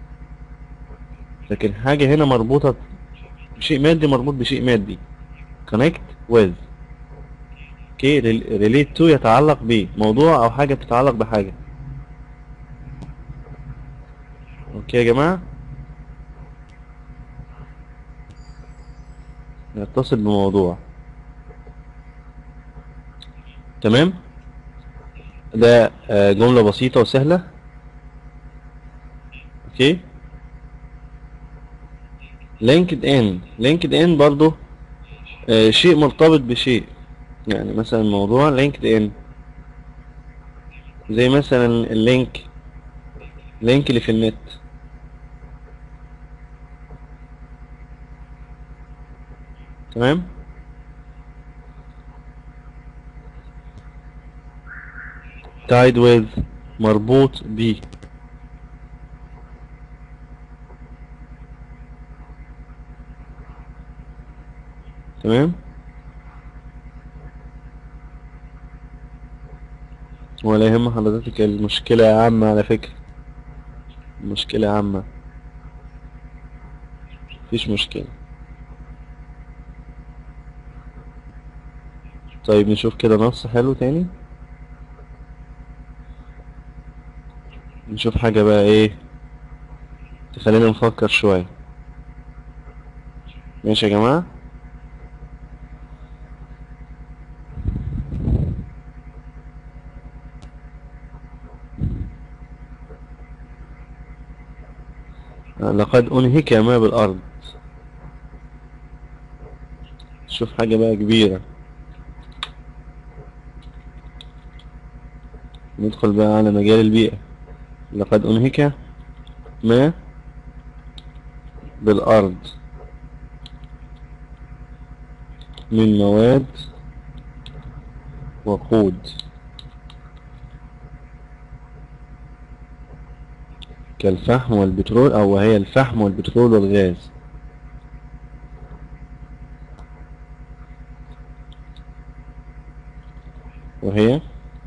لكن حاجة هنا مربوطة بشيء مادي مربوط بشيء مادي connect with اوكي relate to يتعلق بيه موضوع او حاجة بتتعلق بحاجة اوكي يا جماعة يتصل بموضوع تمام ده آه، جملة بسيطة وسهلة اوكي لينكد ان لينكد ان برضو آه، شيء مرتبط بشيء يعني مثلا موضوع لينكد ان زي مثلا اللينك اللينك اللي في النت تمام tied with مربوط ب تمام ولا يهم حضرتك المشكلة عامة على فكرة مشكلة عامة مفيش مشكلة طيب نشوف كده نص حلو تاني نشوف حاجة بقى ايه تخلينا نفكر شوية ماشي يا جماعة لقد أنهك ما بالأرض شوف حاجة بقى كبيرة ندخل بقى على مجال البيئة لقد أنهك ما بالأرض من مواد وقود كالفحم والبترول أو وهي الفحم والبترول والغاز وهي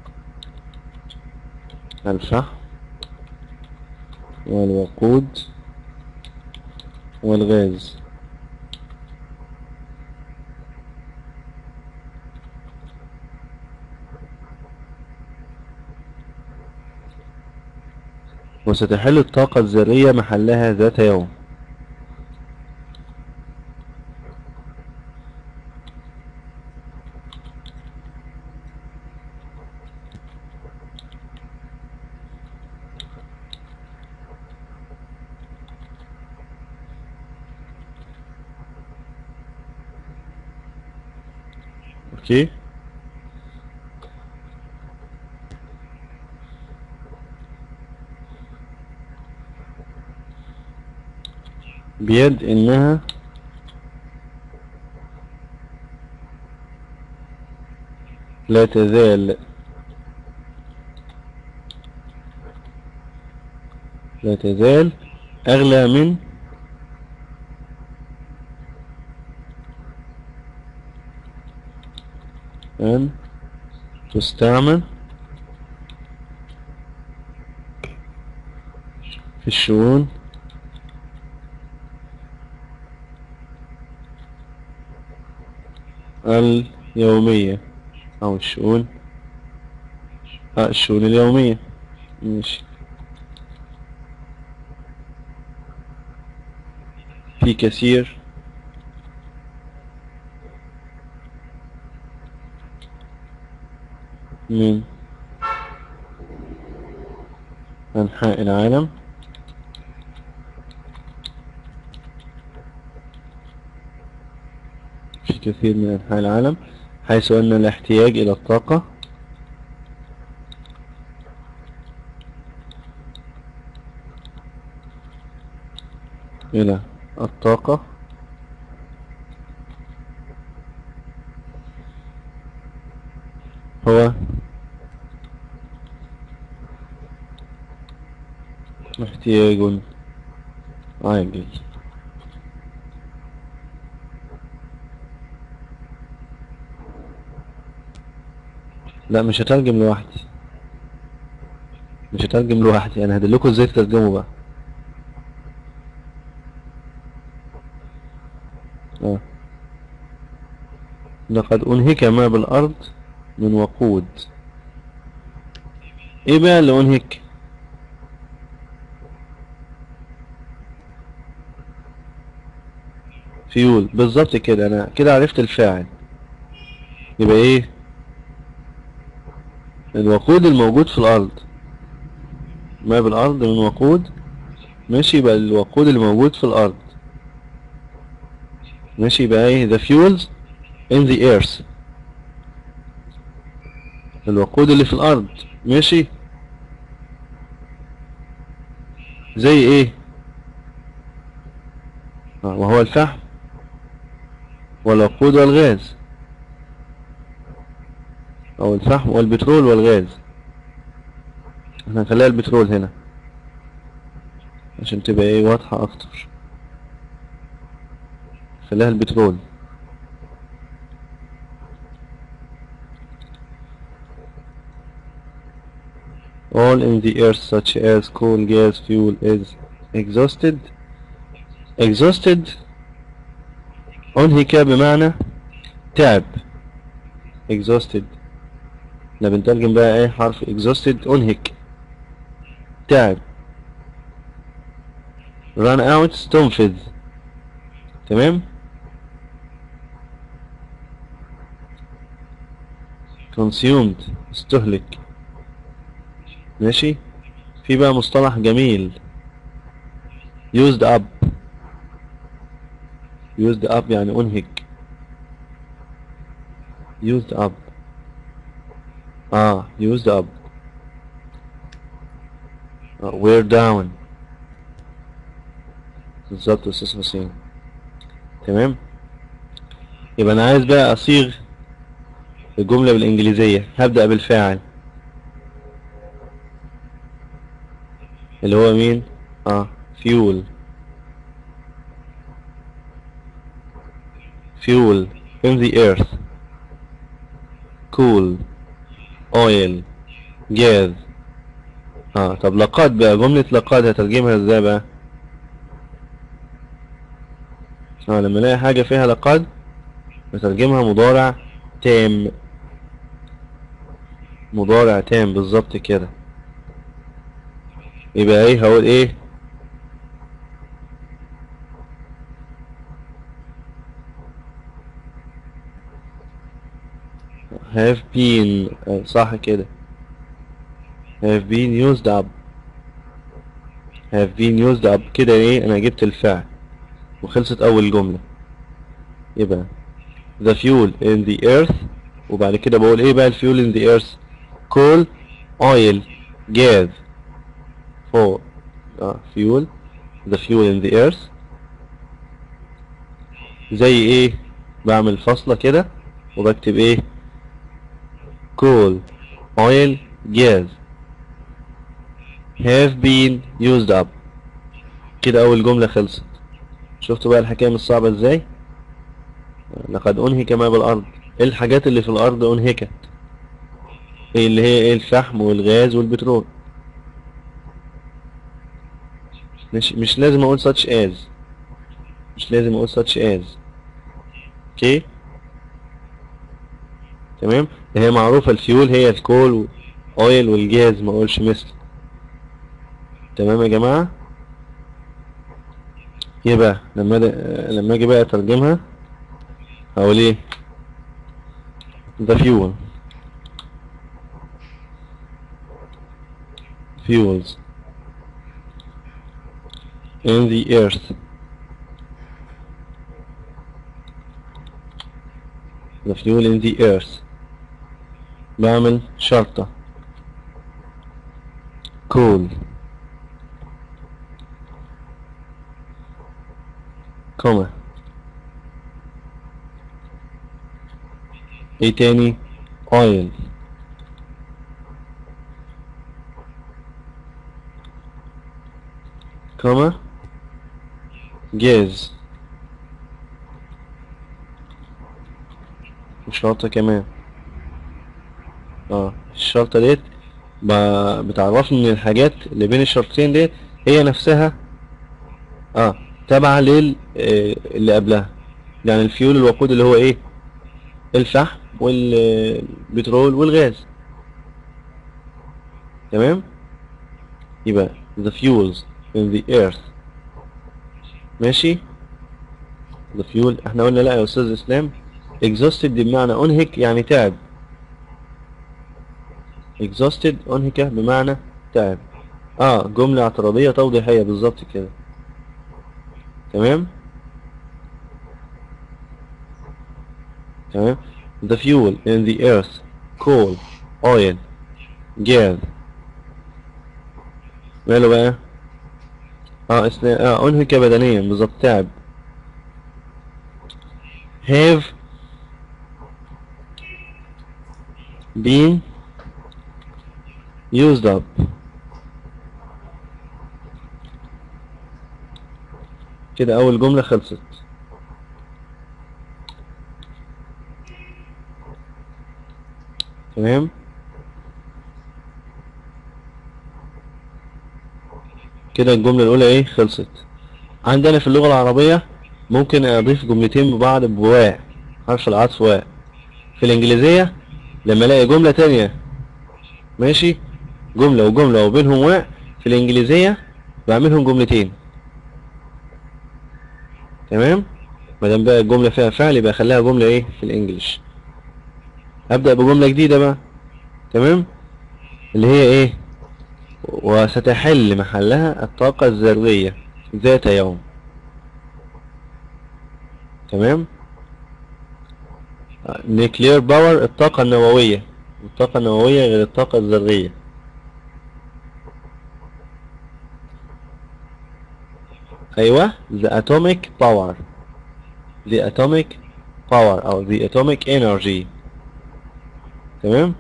الفحم والوقود والغاز وستحل الطاقة الذرية محلها ذات يوم اوكي بيد انها لا تزال لا تزال أغلى من أن تستعمل في الشؤون اليومية أو الشؤون آه الشؤون اليومية ماشي في كثير من أنحاء العالم في كثير من أنحاء العالم حيث أن الاحتياج إلى الطاقة إلى الطاقة هو احتياج عاجل لا مش هترجم لوحدي مش هترجم لوحدي انا هدلكوا ازاي تترجموا بقى آه. لقد انهك ما بالارض من وقود ايه بقى اللي انهك فيول بالظبط كده انا كده عرفت الفاعل يبقى ايه الوقود الموجود في الارض ما بالارض من وقود ماشي يبقى الوقود اللي موجود في الارض ماشي يبقى ايه the fuels in the earth الوقود اللي في الارض ماشي زي ايه آه، وهو الفحم والوقود والغاز او الفحم والبترول والغاز احنا هنخليها البترول هنا عشان تبقى ايه واضحة اكتر خليها البترول all in the earth such as coal gas fuel is exhausted exhausted انهك بمعنى تعب exhausted احنا بنترجم بقى ايه حرف exhausted انهك تعب run out استنفذ تمام consumed استهلك ماشي في بقى مصطلح جميل used up used up يعني انهك used up اه used up آه wear down بالظبط يا استاذ حسين تمام يبقى انا عايز بقى اصيغ الجملة بالانجليزية هبدأ بالفاعل اللي هو مين اه fuel fuel in the earth cool oil gas اه طب لقد بقى جملة لقد هترجمها ازاي بقى اه لما الاقي حاجة فيها لقد بترجمها مضارع تام مضارع تام بالظبط كده يبقى ايه هقول ايه have been آه، صح كده have been used up have been used up كده ايه انا جبت الفعل وخلصت اول جملة يبقى the fuel in the earth وبعد كده بقول ايه بقى الفيول in the earth coal oil gas for اه fuel the fuel in the earth زي ايه بعمل فاصلة كده وبكتب ايه coal oil gas have been used up كده اول جملة خلصت شفتوا بقى الحكاية مش صعبة ازاي لقد انهك ما بالارض ايه الحاجات اللي في الارض انهكت ايه اللي هي ايه الفحم والغاز والبترول مش مش لازم اقول such as مش لازم اقول such as اوكي تمام هي معروفة الفيول هي الكول واويل والجاز ما اقولش مثل تمام يا جماعة يبقى لما دا لما اجي بقى اترجمها هقول ايه the fuel fuels in the earth the fuel in the earth بعمل شرطة cool كوما ايه تاني oil كوما جاز وشرطة كمان اه الشرطة ديت ب- بتعرفني ان الحاجات اللي بين الشرطتين ديت هي نفسها اه تابعة لل آه، اللي قبلها يعني الفيول الوقود اللي هو ايه الفحم والبترول والغاز تمام يبقى the fuels in the earth ماشي the fuel احنا قلنا لا يا استاذ اسلام exhausted دي بمعنى انهك يعني تعب exhausted انهك بمعنى تعب اه جملة اعتراضية توضيحية بالظبط كده تمام تمام the fuel in the earth coal oil gas ماله بقى اه اسنا... اه انهك بدنيا بالظبط تعب have been used up كده أول جملة خلصت تمام كده الجملة الأولى إيه خلصت عندنا في اللغة العربية ممكن أضيف جملتين ببعض بواء حرف العطف واء في الإنجليزية لما ألاقي جملة تانية ماشي جملة وجملة وبينهم واء في الإنجليزية بعملهم جملتين تمام مادام بقى الجملة فيها فعل يبقى خليها جملة ايه في الانجليش ابدأ بجملة جديدة بقى تمام اللي هي ايه وستحل محلها الطاقة الذرية ذات يوم تمام نيكلير باور الطاقة النووية الطاقة النووية غير الطاقة الذرية ايوه the atomic power the atomic power او the atomic energy تمام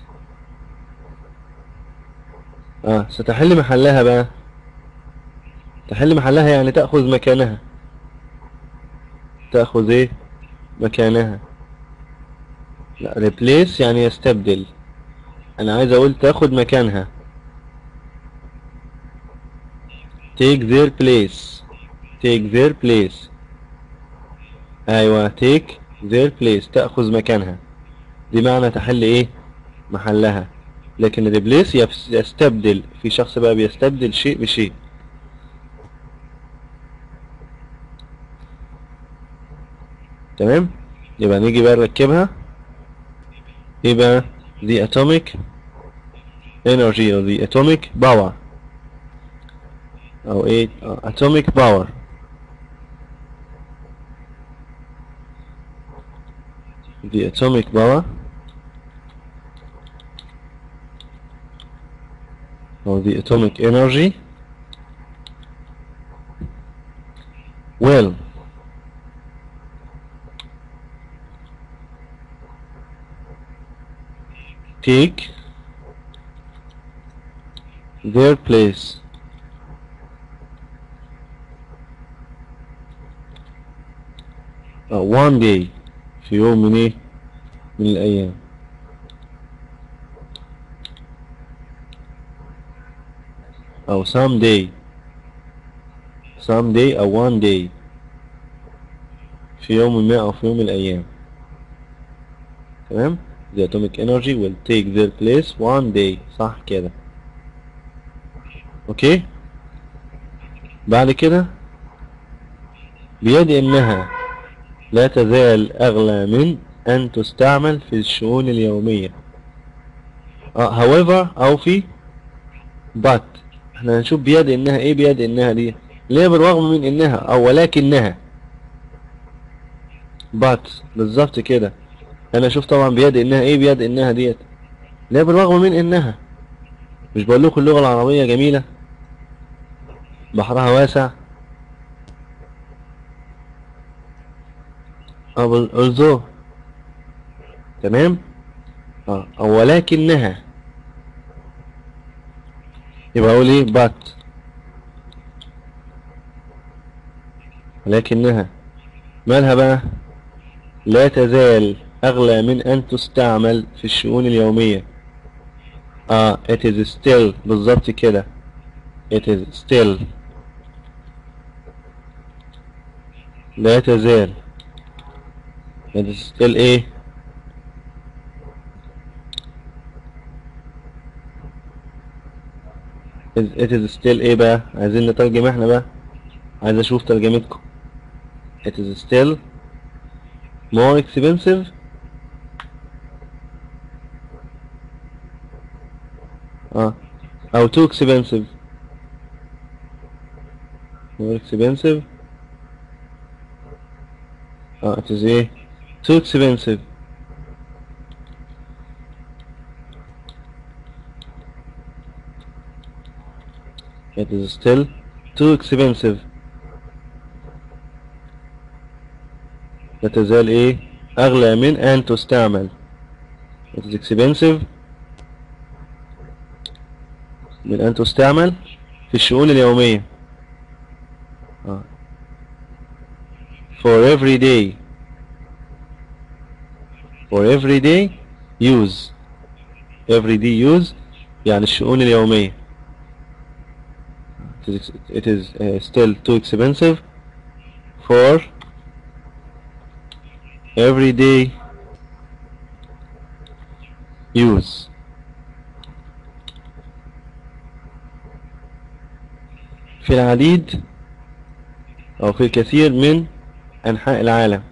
اه ستحل محلها بقى تحل محلها يعني تأخذ مكانها تأخذ ايه مكانها لا replace يعني يستبدل انا عايز اقول تاخد مكانها take their place take their place ايوه take their place تأخذ مكانها دي معنى تحل ايه محلها لكن replace يفس- يستبدل في شخص بقى بيستبدل شيء بشيء تمام يبقى نيجي بقى نركبها يبقى the atomic energy or the atomic power او ايه آه، atomic power the atomic power or the atomic energy will take their place uh, one day في يوم من ايه من الايام او someday someday او one day في يوم ما او في يوم من الايام تمام the atomic energy will take their place one day صح كده اوكي بعد كده بيد انها لا تزال اغلى من ان تستعمل في الشؤون اليومية اه however او في but احنا هنشوف بيد انها ايه بيد انها دي ليه بالرغم من انها او ولكنها but بالظبط كده انا اشوف طبعا بيد انها ايه بيد انها ديت ليه بالرغم من انها مش بقول لكم اللغة العربية جميلة بحرها واسع أو although تمام اه أو ولكنها يبقى أقول إيه but ولكنها مالها بقى لا تزال أغلى من أن تستعمل في الشؤون اليومية اه it is still بالظبط كده it is still لا تزال it is still ايه it it is still ايه بقى عايزين نترجم احنا بقى عايز اشوف ترجمتكم it is still more expensive اه او too expensive more expensive اه it is ايه too expensive it is still too expensive لا تزال ايه اغلى من ان تستعمل it is expensive من ان تستعمل في الشؤون اليومية آه. for every day for every day use every day use يعني الشؤون اليومية it is, it is uh, still too expensive for everyday use في العديد أو في الكثير من أنحاء العالم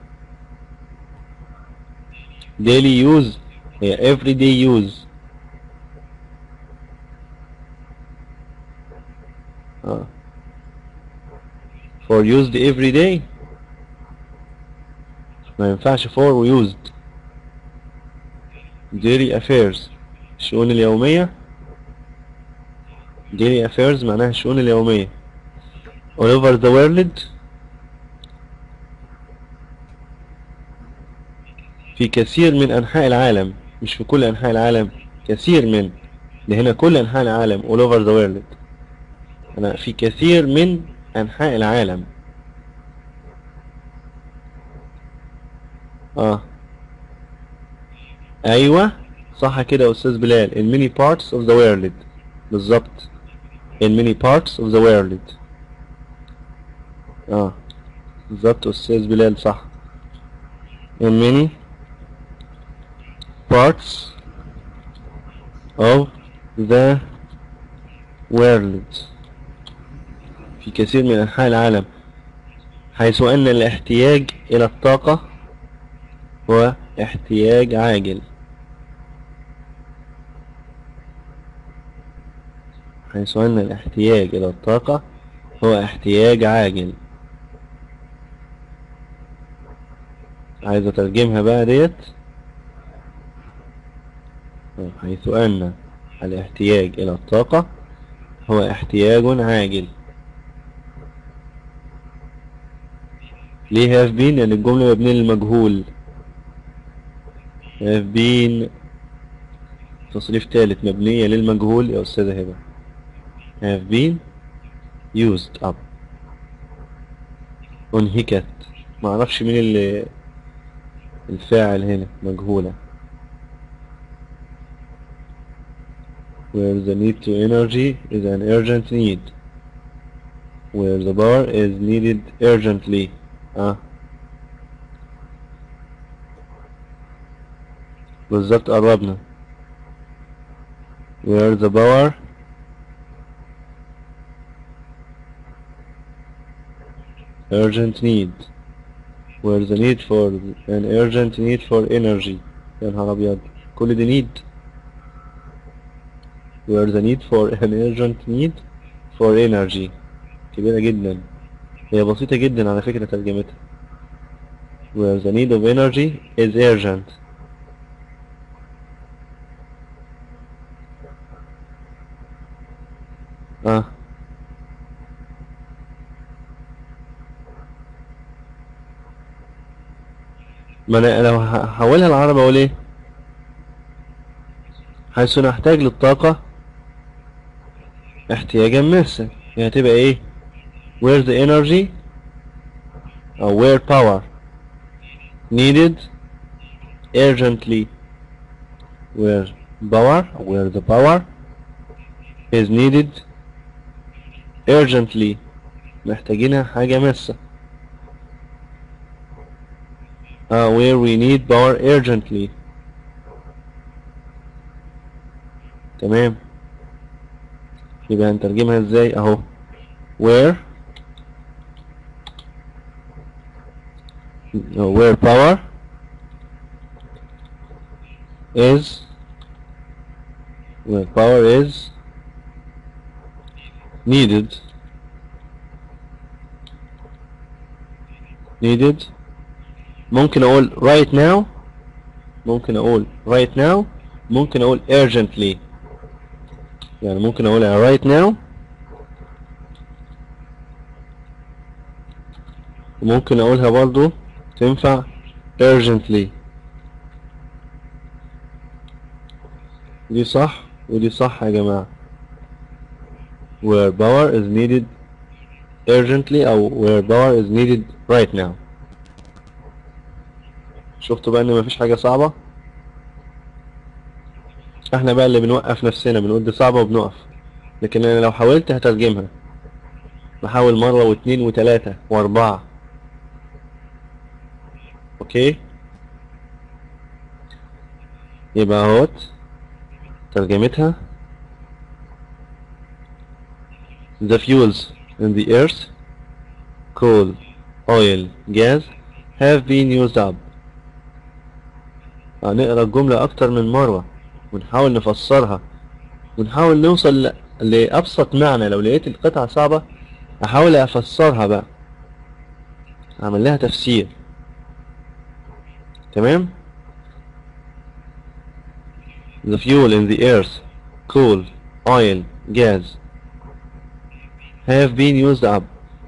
daily use هي everyday use آه. for used every day ما ينفعش for used daily affairs الشؤون اليومية daily affairs معناها الشؤون اليومية all over the world في كثير من أنحاء العالم مش في كل أنحاء العالم كثير من ده هنا كل أنحاء العالم all over the world أنا في كثير من أنحاء العالم آه أيوة صح كده يا أستاذ بلال in many parts of the world بالظبط in many parts of the world اه بالظبط أستاذ بلال صح in many parts of the world في كثير من أنحاء العالم حيث أن الاحتياج إلى الطاقة هو احتياج عاجل حيث أن الاحتياج إلى الطاقة هو احتياج عاجل عايز أترجمها بقى ديت حيث أن الاحتياج إلى الطاقة هو احتياج عاجل ليه have been لأن الجملة مبنية للمجهول have been تصريف تالت مبنية للمجهول يا أستاذة هبة have been used up انهكت معرفش مين اللي الفاعل هنا مجهولة where the need to energy is an urgent need where the power is needed urgently اه بالظبط قربنا where the power urgent need where the need for an urgent need for energy يا نهار أبيض كل دي need where the need for an urgent need for energy كبيرة جدا هي بسيطة جدا على فكرة ترجمتها where the need of energy is urgent اه ما انا لو هحولها العربي اقول ايه حيث نحتاج للطاقة احتياجا ماسا يعني هتبقى ايه where the energy or where power needed urgently where power where the power is needed urgently محتاجينها حاجة ماسة uh, where we need power urgently تمام يبقى هنترجمها ازاي اهو where no, where power is where power is needed needed ممكن اقول right now ممكن اقول right now ممكن اقول urgently يعني ممكن اقولها right now وممكن اقولها برضو تنفع urgently دي صح ودي صح يا جماعة where power is needed urgently او where power is needed right now شفتوا بقى ان مفيش حاجة صعبة احنا بقى اللي بنوقف نفسنا بنقول دي صعبة وبنقف لكن انا لو حاولت هترجمها بحاول مرة واتنين وتلاتة واربعة اوكي يبقى اهوت ترجمتها The fuels in the earth coal, oil, gas have been used up هنقرا الجملة أكتر من مرة ونحاول نفسرها ونحاول نوصل ل- لأبسط معنى لو لقيت القطعة صعبة أحاول أفسرها بقى أعمل لها تفسير تمام The fuel in the earth coal, oil, gas have been used up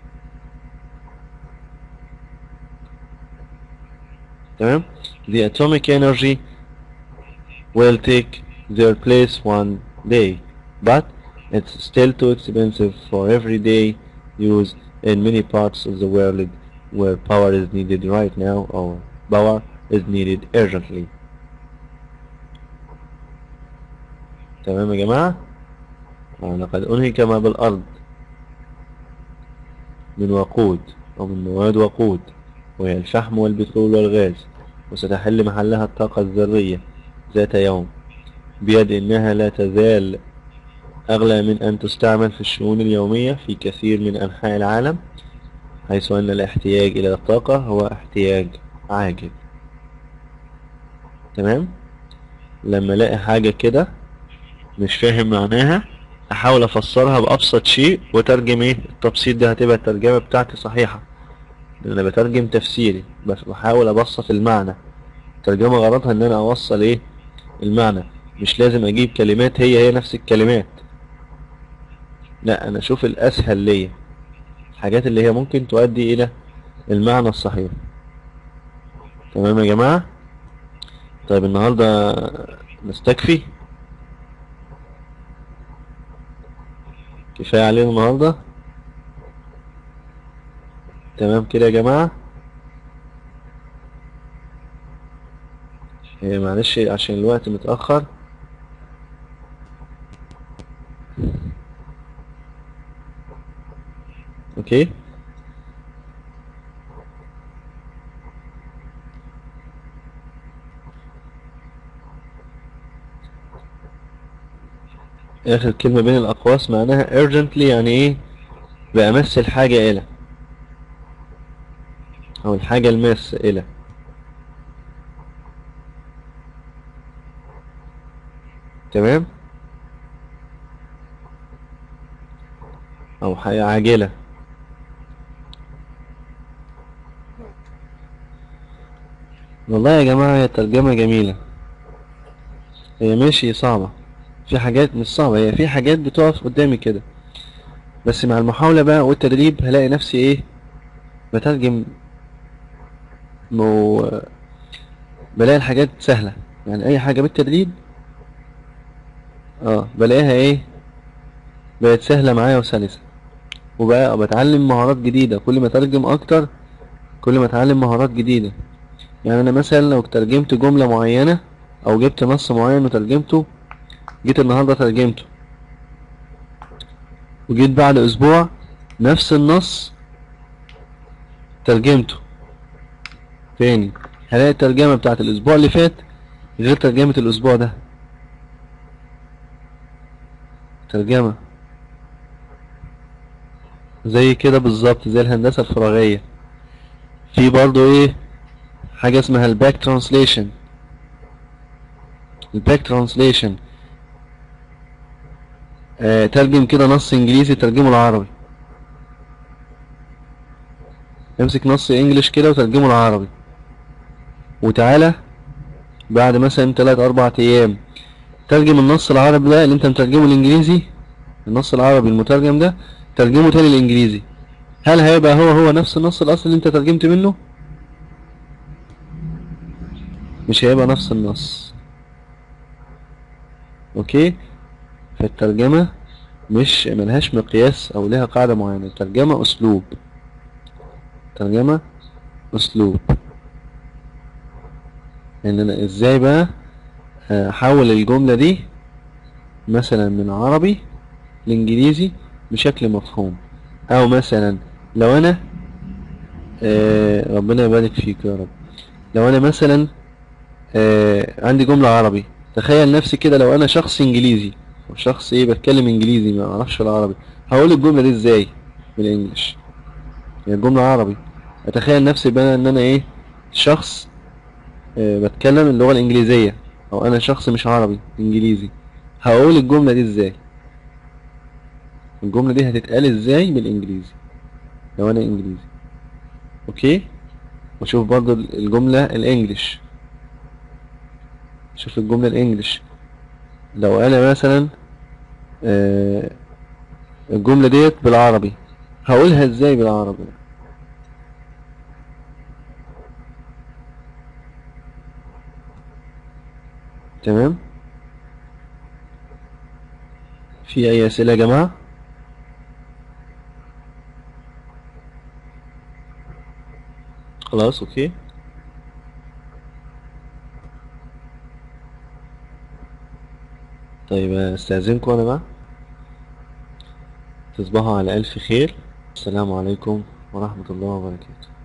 تمام The atomic energy will take their place one day but it's still too expensive for everyday use in many parts of the world where power is needed right now or power is needed urgently تمام يا جماعة ولقد أنهك ما بالأرض من وقود أو من مواد وقود وهي الفحم والبترول والغاز وستحل محلها الطاقة الذرية ذات يوم بيد إنها لا تزال أغلى من أن تستعمل في الشؤون اليومية في كثير من أنحاء العالم حيث أن الاحتياج إلى الطاقة هو احتياج عاجل تمام لما الاقي حاجة كده مش فاهم معناها احاول افسرها بابسط شيء وترجم ايه التبسيط ده هتبقى الترجمة بتاعتي صحيحة لان انا بترجم تفسيري بس بحاول ابسط المعنى الترجمة غرضها ان انا اوصل ايه المعنى مش لازم اجيب كلمات هي هي نفس الكلمات لا انا اشوف الاسهل ليا الحاجات اللي هي ممكن تؤدي الى المعنى الصحيح تمام يا جماعة طيب النهاردة نستكفي كفاية علينا النهاردة تمام كده يا جماعة هي معلش عشان الوقت متأخر اوكي اخر كلمة بين الاقواس معناها urgently يعني ايه بأمس الحاجة الى او الحاجة الماسة الى تمام او حاجة عاجلة والله يا جماعة هي ترجمة جميلة هي ماشي صعبة في حاجات مش صعبة هي في حاجات بتقف قدامي كده بس مع المحاولة بقى والتدريب هلاقي نفسي ايه بترجم مو بلاقي الحاجات سهلة يعني اي حاجة بالتدريب اه بلاقيها ايه بقت سهلة معايا وسلسة وبقى بتعلم مهارات جديدة كل ما اترجم اكتر كل ما اتعلم مهارات جديدة يعني انا مثلا لو ترجمت جملة معينة او جبت نص معين وترجمته جيت النهاردة ترجمته وجيت بعد اسبوع نفس النص ترجمته تاني هلاقي الترجمة بتاعت الاسبوع اللي فات غير ترجمة الاسبوع ده ترجمة زي كده بالظبط زي الهندسة الفراغية في برضو ايه حاجة اسمها الباك ترانسليشن الباك ترانسليشن آه ترجم كده نص انجليزي ترجمه العربي امسك نص انجليش كده وترجمه العربي وتعالى بعد مثلا تلات اربع ايام ترجم النص العربي ده اللي انت مترجمه الانجليزي النص العربي المترجم ده ترجمه تاني الانجليزي هل هيبقى هو هو نفس النص الاصلي اللي انت ترجمت منه مش هيبقى نفس النص اوكي فالترجمة مش ملهاش مقياس او لها قاعدة معينة الترجمة اسلوب ترجمة اسلوب ان انا ازاي بقى احول الجملة دي مثلا من عربي لانجليزي بشكل مفهوم او مثلا لو انا آه ربنا يبارك فيك يا رب لو انا مثلا آه عندي جملة عربي تخيل نفسي كده لو انا شخص انجليزي وشخص ايه بتكلم انجليزي ما اعرفش العربي هقول الجملة دي ازاي بالانجلش هي الجملة عربي اتخيل نفسي بقى ان انا ايه شخص آه بتكلم اللغة الانجليزية او انا شخص مش عربي انجليزي هقول الجملة دي ازاي الجملة دي هتتقال ازاي بالانجليزي لو انا انجليزي اوكي وشوف برضو الجملة الانجليش شوف الجملة الانجليش لو انا مثلا آه الجملة ديت بالعربي هقولها ازاي بالعربي تمام في اي اسئلة يا جماعة خلاص اوكي طيب استاذنكم انا بقى تصبحوا على الف خير السلام عليكم ورحمة الله وبركاته